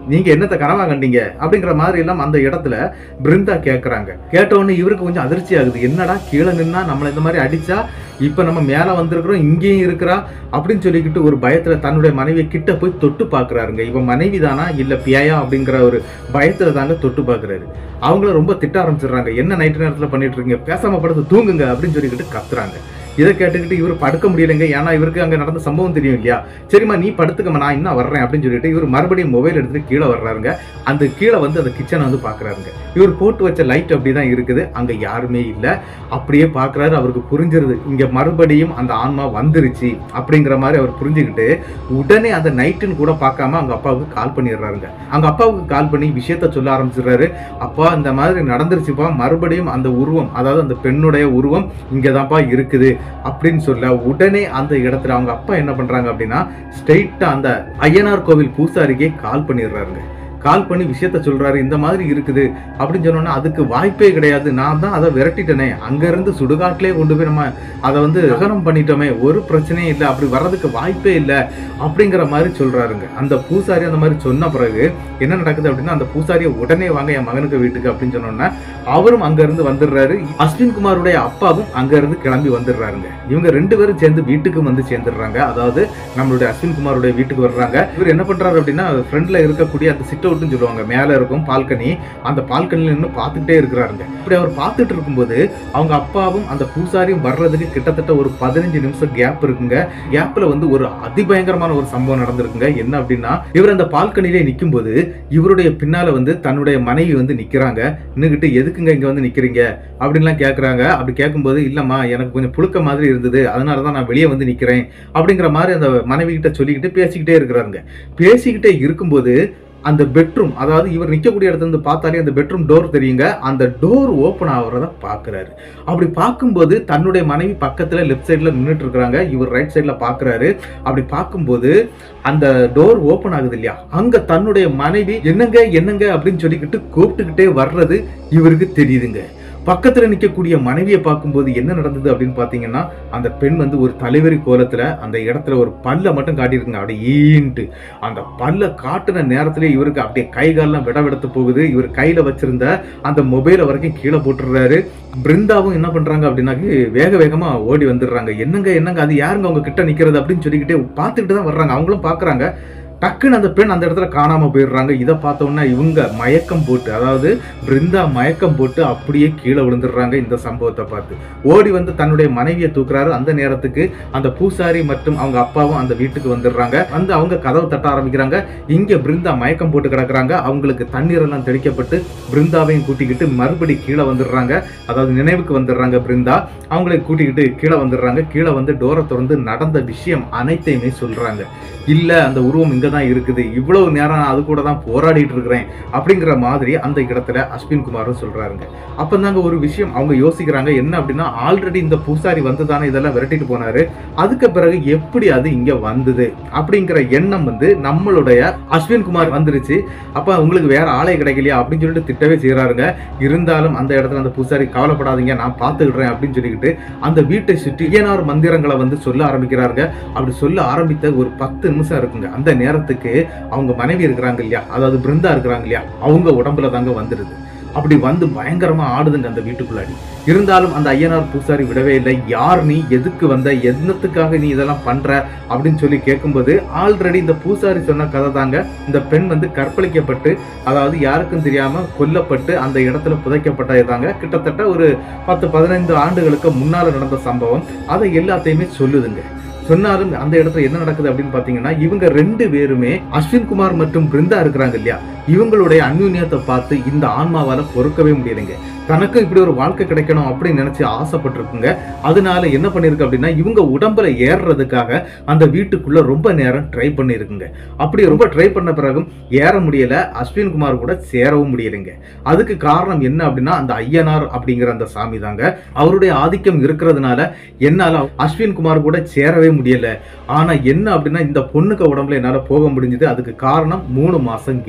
நீங்க என்னத்த கனவா கண்டீங்க அப்படிங்கிற மாதிரி எல்லாம் அந்த இடத்துல பிருந்தா கேக்குறாங்க கேட்ட உடனே இவருக்கு கொஞ்சம் அதிர்ச்சி ஆகுது என்னடா கீழே நின்னா நம்மள இந்த மாதிரி அடிச்சா இப்ப நம்ம மேல வந்திருக்கிறோம் இங்கேயும் இருக்கிறா அப்படின்னு சொல்லிக்கிட்டு ஒரு பயத்துல தன்னுடைய மனைவியை கிட்ட போய் தொட்டு பாக்குறாருங்க இவன் மனைவி தானா இல்ல பியாயா அப்படிங்கிற ஒரு பயத்துல தாங்க தொட்டு பாக்குறாரு அவங்கள ரொம்ப திட்ட ஆரம்பிச்சிடுறாங்க என்ன நைட்டு நேரத்துல பண்ணிட்டு இருக்கீங்க பேசாம படுத்து தூங்குங்க அப்படின்னு சொல்லிக்கிட்டு கத்துறாங்க இதை கேட்டுக்கிட்டு இவர் படுக்க முடியலைங்க ஏன்னா இவருக்கு அங்க நடந்த சம்பவம் தெரியும் இல்லையா சரிம்மா நீ படுத்துக்கம்மா நான் இன்னும் வர்றேன் அப்படின்னு சொல்லிட்டு இவர் மறுபடியும் மொபைல் எடுத்துட்டு கீழே வர்றாருங்க அந்த கீழே வந்து அந்த கிச்சனை வந்து பாக்குறாருங்க இவர் போட்டு வச்ச லைட் அப்படிதான் இருக்குது அங்க யாருமே இல்ல அப்படியே பாக்குறாரு அவருக்கு புரிஞ்சிருது இங்க மறுபடியும் அந்த ஆன்மா வந்துருச்சு அப்படிங்கிற மாதிரி அவர் புரிஞ்சுக்கிட்டு உடனே அந்த நைட்டுன்னு கூட பார்க்காம அவங்க அப்பாவுக்கு கால் பண்ணிடுறாருங்க அவங்க அப்பாவுக்கு கால் பண்ணி விஷயத்த சொல்ல ஆரம்பிச்சிடுறாரு அப்பா இந்த மாதிரி நடந்துருச்சுப்பா மறுபடியும் அந்த உருவம் அதாவது அந்த பெண்ணுடைய உருவம் இங்கதான்ப்பா இருக்குது அப்படின்னு சொல்ல உடனே அந்த இடத்துல அவங்க அப்பா என்ன பண்றாங்க அப்படின்னா ஸ்ட்ரெயிட்டா அந்த ஐயனார் கோவில் பூசாரிக்கே கால் பண்ணிடுறாருங்க கால் பண்ணி விஷயத்த சொல்றாரு இந்த மாதிரி இருக்குது அப்படின்னு சொன்னோன்னா அதுக்கு வாய்ப்பே கிடையாது நான் தான் அதை விரட்டிட்டேனே அங்க இருந்து சுடுகாட்டிலே கொண்டு போய் நம்ம அதை வந்து தகனம் பண்ணிட்டோமே ஒரு பிரச்சனையும் இல்லை அப்படி வர்றதுக்கு வாய்ப்பே இல்லை அப்படிங்கிற மாதிரி சொல்றாருங்க அந்த பூசாரி அந்த மாதிரி சொன்ன பிறகு என்ன நடக்குது அப்படின்னா அந்த பூசாரியை உடனே வாங்க என் மகனுக்கு வீட்டுக்கு அப்படின்னு சொன்னோன்னா அவரும் அங்க இருந்து வந்துடுறாரு அஸ்வின் குமாருடைய அப்பாவும் அங்க இருந்து கிளம்பி வந்துடுறாருங்க இவங்க ரெண்டு பேரும் சேர்ந்து வீட்டுக்கு வந்து சேர்ந்துடுறாங்க அதாவது நம்மளுடைய அஸ்வின் குமாருடைய வீட்டுக்கு வர்றாங்க இவர் என்ன பண்றாரு அப்படின்னா ஃப்ரண்ட்ல இருக்கக்கூடிய அந்த சிட் அவுட்னு சொல்லுவாங்க மேல இருக்கும் பால்கனி அந்த பால்கனில நின்று பார்த்துக்கிட்டே இருக்கிறாருங்க இப்படி அவர் பார்த்துட்டு இருக்கும்போது அவங்க அப்பாவும் அந்த பூசாரியும் வர்றதுக்கு கிட்டத்தட்ட ஒரு பதினஞ்சு நிமிஷம் கேப் இருக்குங்க கேப்ல வந்து ஒரு அதிபயங்கரமான ஒரு சம்பவம் நடந்திருக்குங்க என்ன அப்படின்னா இவர் அந்த பால்கனிலே நிக்கும்போது இவருடைய பின்னால வந்து தன்னுடைய மனைவி வந்து நிக்கிறாங்க நின்னுகிட்டு எதுக்குங்க இங்க வந்து நிக்கிறீங்க அப்படின்லாம் கேக்குறாங்க அப்படி கேட்கும்போது இல்லம்மா எனக்கு கொஞ்சம் புழுக்க மாதிரி இருந்தது அதனால தான் நான் வெளியே வந்து நிக்கிறேன் அப்படிங்கிற மாதிரி அந்த மனைவி கிட்ட சொல்லிக்கிட்டு பேசிக்கிட்டே இருக்கிறாருங்க பேசிக்கிட்டே இருக்கும்போது அந்த பெட்ரூம் அதாவது இவர் நிற்கக்கூடிய இடத்துல இருந்து பார்த்தாலே அந்த பெட்ரூம் டோர் தெரியுங்க அந்த டோர் ஓப்பன் ஆகுறத பார்க்குறாரு அப்படி பார்க்கும்போது தன்னுடைய மனைவி பக்கத்தில் லெஃப்ட் சைடில் நின்றுட்டு இருக்கிறாங்க இவர் ரைட் சைடில் பார்க்குறாரு அப்படி பார்க்கும்போது அந்த டோர் ஓப்பன் ஆகுது இல்லையா அங்கே தன்னுடைய மனைவி என்னங்க என்னங்க அப்படின்னு சொல்லிக்கிட்டு கூப்பிட்டுக்கிட்டே வர்றது இவருக்கு தெரியுதுங்க பக்கத்துல நிக்கக்கூடிய மனைவியை பார்க்கும்போது என்ன நடந்தது அப்படின்னு பாத்தீங்கன்னா அந்த பெண் வந்து ஒரு தலைவரி கோலத்துல அந்த இடத்துல ஒரு பல்ல மட்டும் காட்டியிருக்குங்க அப்படியே ஈன்ட்டு அந்த பல்ல காட்டுன நேரத்துல இவருக்கு அப்படியே கை கால்லாம் விட விடத்து போகுது இவர் கையில வச்சிருந்த அந்த மொபைலை வரைக்கும் கீழே போட்டுடுறாரு பிருந்தாவும் என்ன பண்றாங்க அப்படின்னாக்கி வேக வேகமா ஓடி வந்துடுறாங்க என்னங்க என்னங்க அது யாருங்க அவங்க கிட்ட நிக்கிறது அப்படின்னு சொல்லிக்கிட்டே பார்த்துக்கிட்டு தான் வர்றாங்க அவங்களும் பாக்குறாங்க டக்குன்னு அந்த பெண் அந்த இடத்துல காணாம போயிடுறாங்க இதை பார்த்தோன்னா இவங்க மயக்கம் போட்டு அதாவது பிருந்தா மயக்கம் போட்டு அப்படியே கீழே விழுந்துடுறாங்க இந்த சம்பவத்தை பார்த்து ஓடி வந்து தன்னுடைய மனைவியை தூக்குறாரு அந்த நேரத்துக்கு அந்த பூசாரி மற்றும் அவங்க அப்பாவும் அந்த வீட்டுக்கு வந்துடுறாங்க வந்து அவங்க கதவு தட்ட ஆரம்பிக்கிறாங்க இங்க பிருந்தா மயக்கம் போட்டு கிடக்குறாங்க அவங்களுக்கு தண்ணீர் எல்லாம் தெளிக்கப்பட்டு பிருந்தாவையும் கூட்டிக்கிட்டு மறுபடி கீழே வந்துடுறாங்க அதாவது நினைவுக்கு வந்துடுறாங்க பிருந்தா அவங்களை கூட்டிக்கிட்டு கீழே வந்துடுறாங்க கீழே வந்து டோரை திறந்து நடந்த விஷயம் அனைத்தையுமே சொல்றாங்க இல்ல அந்த உருவம் இங்க தான் இருக்குது இவ்வளவு நேரம் நான் அது கூட தான் போராடிட்டு இருக்கிறேன் அப்படிங்கிற மாதிரி அந்த இடத்துல அஸ்வின் குமாரும் சொல்றாருங்க அப்பதாங்க ஒரு விஷயம் அவங்க யோசிக்கிறாங்க என்ன அப்படின்னா ஆல்ரெடி இந்த பூசாரி வந்து தானே இதெல்லாம் விரட்டிட்டு போனாரு அதுக்கு பிறகு எப்படி அது இங்க வந்தது அப்படிங்கிற எண்ணம் வந்து நம்மளுடைய அஸ்வின் குமார் வந்துருச்சு அப்ப உங்களுக்கு வேற ஆளே கிடைக்கலையா அப்படின்னு சொல்லிட்டு திட்டவே செய்யறாருங்க இருந்தாலும் அந்த இடத்துல அந்த பூசாரி கவலைப்படாதீங்க நான் பார்த்துக்கிடுறேன் அப்படின்னு சொல்லிக்கிட்டு அந்த வீட்டை சுற்றி ஏனார் மந்திரங்களை வந்து சொல்ல ஆரம்பிக்கிறாருங்க அப்படி சொல்ல ஆரம்பித்த ஒரு பத்து நிமிஷம் இருக்குங்க அந்த நேரத்துக்கு அவங்க மனைவி இருக்கிறாங்க இல்லையா அதாவது பிருந்தா இருக்கிறாங்க இல்லையா அவங்க உடம்புல தாங்க வந்துடுது அப்படி வந்து பயங்கரமா ஆடுதுங்க அந்த வீட்டுக்குள்ளாடி இருந்தாலும் அந்த ஐயனார் பூசாரி விடவே இல்லை யார் நீ எதுக்கு வந்த என்னத்துக்காக நீ இதெல்லாம் பண்ற அப்படின்னு சொல்லி கேட்கும்போது ஆல்ரெடி இந்த பூசாரி சொன்ன கதை தாங்க இந்த பெண் வந்து கற்பழிக்கப்பட்டு அதாவது யாருக்கும் தெரியாம கொல்லப்பட்டு அந்த இடத்துல புதைக்கப்பட்டது தாங்க கிட்டத்தட்ட ஒரு பத்து பதினைந்து ஆண்டுகளுக்கு முன்னால நடந்த சம்பவம் அதை எல்லாத்தையுமே சொல்லுதுங்க சொன்னாலும் அந்த இடத்துல என்ன நடக்குது அப்படின்னு பாத்தீங்கன்னா இவங்க ரெண்டு பேருமே அஸ்வின் குமார் மற்றும் பிருந்தா இருக்கிறாங்க இல்லையா இவங்களுடைய அந்யூன்யத்தை பார்த்து இந்த ஆன்மாவால பொறுக்கவே முடியலைங்க தனக்கும் இப்படி ஒரு வாழ்க்கை கிடைக்கணும் அப்படின்னு நினைச்சு ஆசைப்பட்டிருக்குங்க அதனால என்ன பண்ணிருக்கு அப்படின்னா இவங்க உடம்புல ஏறுறதுக்காக அந்த வீட்டுக்குள்ள ரொம்ப நேரம் ட்ரை பண்ணியிருக்குங்க அப்படி ரொம்ப ட்ரை பண்ண பிறகும் ஏற முடியல அஸ்வின் குமார் கூட சேரவும் முடியலைங்க அதுக்கு காரணம் என்ன அப்படின்னா அந்த ஐயனார் அப்படிங்கிற அந்த சாமி தாங்க அவருடைய ஆதிக்கம் இருக்கிறதுனால என்னால அஸ்வின் குமார் கூட சேரவே முடியல ஆனா என்ன அப்படின்னா இந்த பொண்ணுக்கு உடம்புல என்னால போக முடிஞ்சது அதுக்கு காரணம் மூணு மாசம் கேப்புங்க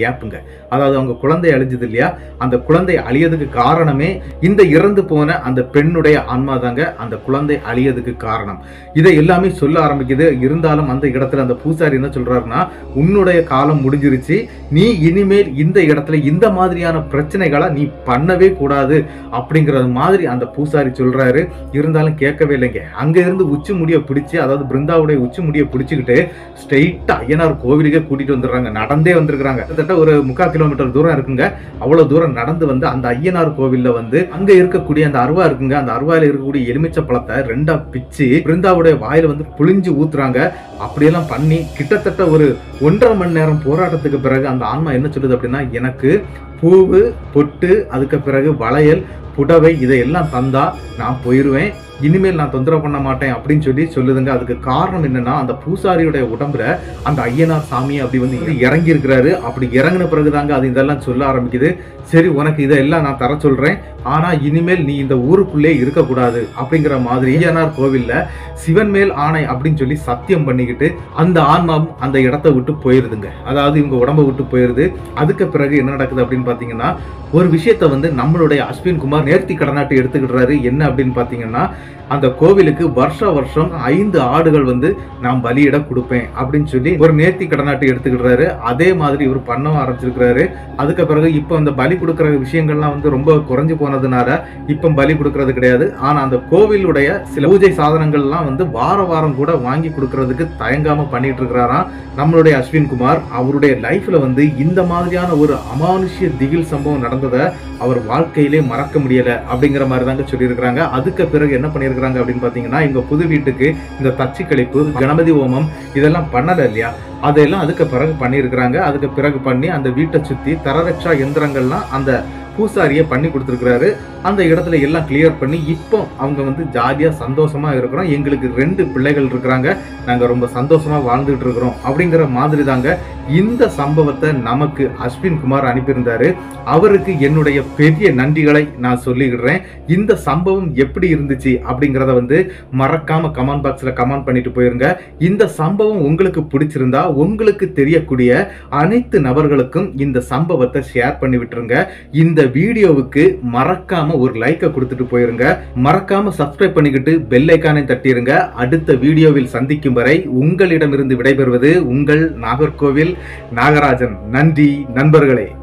அதாவது அவங்க குழந்தை அழிஞ்சது இல்லையா அந்த குழந்தை அழியதுக்கு காரணமே இந்த இறந்து போன அந்த பெண்ணுடைய ஆன்மா தாங்க அந்த குழந்தை அழியதுக்கு காரணம் இதை எல்லாமே சொல்ல ஆரம்பிக்குது இருந்தாலும் அந்த இடத்துல அந்த பூசாரி என்ன சொல்றாருன்னா உன்னுடைய காலம் முடிஞ்சிருச்சு நீ இனிமேல் இந்த இடத்துல இந்த மாதிரியான பிரச்சனைகளை நீ பண்ணவே கூடாது அப்படிங்கறது மாதிரி அந்த பூசாரி சொல்றாரு இருந்தாலும் கேட்கவே இல்லைங்க அங்க இருந்து உச்சி முடிய பிடிச்சு அதாவது பிருந்தாவுடைய உச்சி முடிய பிடிச்சுக்கிட்டு ஸ்ட்ரெயிட்டா ஐயனார் கோவிலுக்கே கூட்டிட்டு வந்துடுறாங்க நடந்தே வந்திருக்கிறாங்க கிட்டத்தட்ட ஒரு முக்கால் கிலோமீட்டர் தூரம் இருக்குங்க அவ்வளவு தூரம் நடந்து வந்து அந்த ஐயனார் கோவில்ல வந்து அங்க இருக்கக்கூடிய அந்த அருவா இருக்குங்க அந்த அருவாயில இருக்கக்கூடிய எலுமிச்சை பழத்தை ரெண்டா பிச்சு பிருந்தாவுடைய வாயில வந்து புளிஞ்சு ஊத்துறாங்க அப்படியெல்லாம் பண்ணி கிட்டத்தட்ட ஒரு ஒன்றரை மணி நேரம் போராட்டத்துக்கு பிறகு அந்த ஆன்மா என்ன சொல்லுது அப்படின்னா எனக்கு பூவு பொட்டு அதுக்கு பிறகு வளையல் புடவை இதையெல்லாம் தந்தா நான் போயிருவேன் இனிமேல் நான் தொந்தரவு பண்ண மாட்டேன் அப்படின்னு சொல்லி சொல்லுதுங்க அதுக்கு காரணம் என்னன்னா அந்த பூசாரியுடைய உடம்புல அந்த ஐயனார் சாமி அப்படி வந்து இறங்கி இருக்கிறாரு அப்படி இறங்கின பிறகுதாங்க அது இதெல்லாம் சொல்ல ஆரம்பிக்குது சரி உனக்கு இதெல்லாம் நான் தர சொல்றேன் ஆனா இனிமேல் நீ இந்த ஊருக்குள்ளே இருக்கக்கூடாது அப்படிங்கிற மாதிரி ஐயனார் கோவில்ல சிவன் மேல் ஆணை அப்படின்னு சொல்லி சத்தியம் பண்ணிக்கிட்டு அந்த ஆன்மாவும் அந்த இடத்த விட்டு போயிருதுங்க அதாவது இவங்க உடம்ப விட்டு போயிருது அதுக்கு பிறகு என்ன நடக்குது அப்படின்னு பாத்தீங்கன்னா ஒரு விஷயத்த வந்து நம்மளுடைய அஸ்வின் குமார் நேர்த்தி கடனாட்டு எடுத்துக்கிடுறாரு என்ன அப்படின்னு பாத்தீங்கன்னா அந்த கோவிலுக்கு வருஷ வருஷம் ஐந்து ஆடுகள் வந்து நான் பலியிட கொடுப்பேன் அப்படின்னு சொல்லி ஒரு நேர்த்தி கடனாட்டு எடுத்துக்கிடுறாரு அதே மாதிரி இவர் பண்ண ஆரம்பிச்சிருக்கிறாரு அதுக்கு பிறகு இப்போ அந்த பலி கொடுக்குற விஷயங்கள்லாம் வந்து ரொம்ப குறைஞ்சு போனதுனால இப்போ பலி கொடுக்கறது கிடையாது ஆனா அந்த கோவிலுடைய சில பூஜை சாதனங்கள்லாம் வந்து வார வாரம் கூட வாங்கி கொடுக்கறதுக்கு தயங்காம பண்ணிட்டு இருக்கிறாராம் நம்மளுடைய அஸ்வின் குமார் அவருடைய லைஃப்ல வந்து இந்த மாதிரியான ஒரு அமானுஷ்ய திகில் சம்பவம் நடந்ததை அவர் வாழ்க்கையிலே மறக்க முடியல அப்படிங்கிற மாதிரி தாங்க சொல்லியிருக்கிறாங்க அதுக்கு பிறகு என்ன பண்ணியிருக்கிறாங்க அப்படின்னு பார்த்தீங்கன்னா எங்க புது வீட்டுக்கு இந்த தச்சு கழிப்பு கணபதி ஹோமம் இதெல்லாம் பண்ணல இல்லையா அதெல்லாம் அதுக்கு பிறகு பண்ணியிருக்கிறாங்க அதுக்கு பிறகு பண்ணி அந்த வீட்டை சுத்தி தரரட்சா எந்திரங்கள்லாம் அந்த பூசாரியை பண்ணி கொடுத்துருக்கிறாரு அந்த இடத்துல எல்லாம் கிளியர் பண்ணி இப்போ அவங்க வந்து ஜாலியா சந்தோஷமா இருக்கிறோம் எங்களுக்கு ரெண்டு பிள்ளைகள் இருக்கிறாங்க நாங்க ரொம்ப சந்தோஷமா வாழ்ந்துட்டு இருக்கிறோம் அப்படிங்கிற மாதிரி தாங்க இந்த சம்பவத்தை நமக்கு அஸ்வின் குமார் அனுப்பியிருந்தாரு அவருக்கு என்னுடைய பெரிய நன்றிகளை நான் சொல்லிடுறேன் இந்த சம்பவம் எப்படி இருந்துச்சு அப்படிங்கிறத வந்து மறக்காம கமெண்ட் பாக்ஸ்ல கமெண்ட் பண்ணிட்டு போயிருங்க இந்த சம்பவம் உங்களுக்கு பிடிச்சிருந்தா உங்களுக்கு தெரியக்கூடிய அனைத்து நபர்களுக்கும் இந்த சம்பவத்தை ஷேர் பண்ணி விட்டுருங்க இந்த வீடியோவுக்கு மறக்காம ஒரு லைக்கை கொடுத்துட்டு போயிருங்க மறக்காம சப்ஸ்கிரைப் பண்ணிக்கிட்டு பெல் ஐக்கானை தட்டிருங்க அடுத்த வீடியோவில் சந்திக்கும் வரை உங்களிடமிருந்து விடைபெறுவது உங்கள் நாகர்கோவில் நாகராஜன் நன்றி நண்பர்களே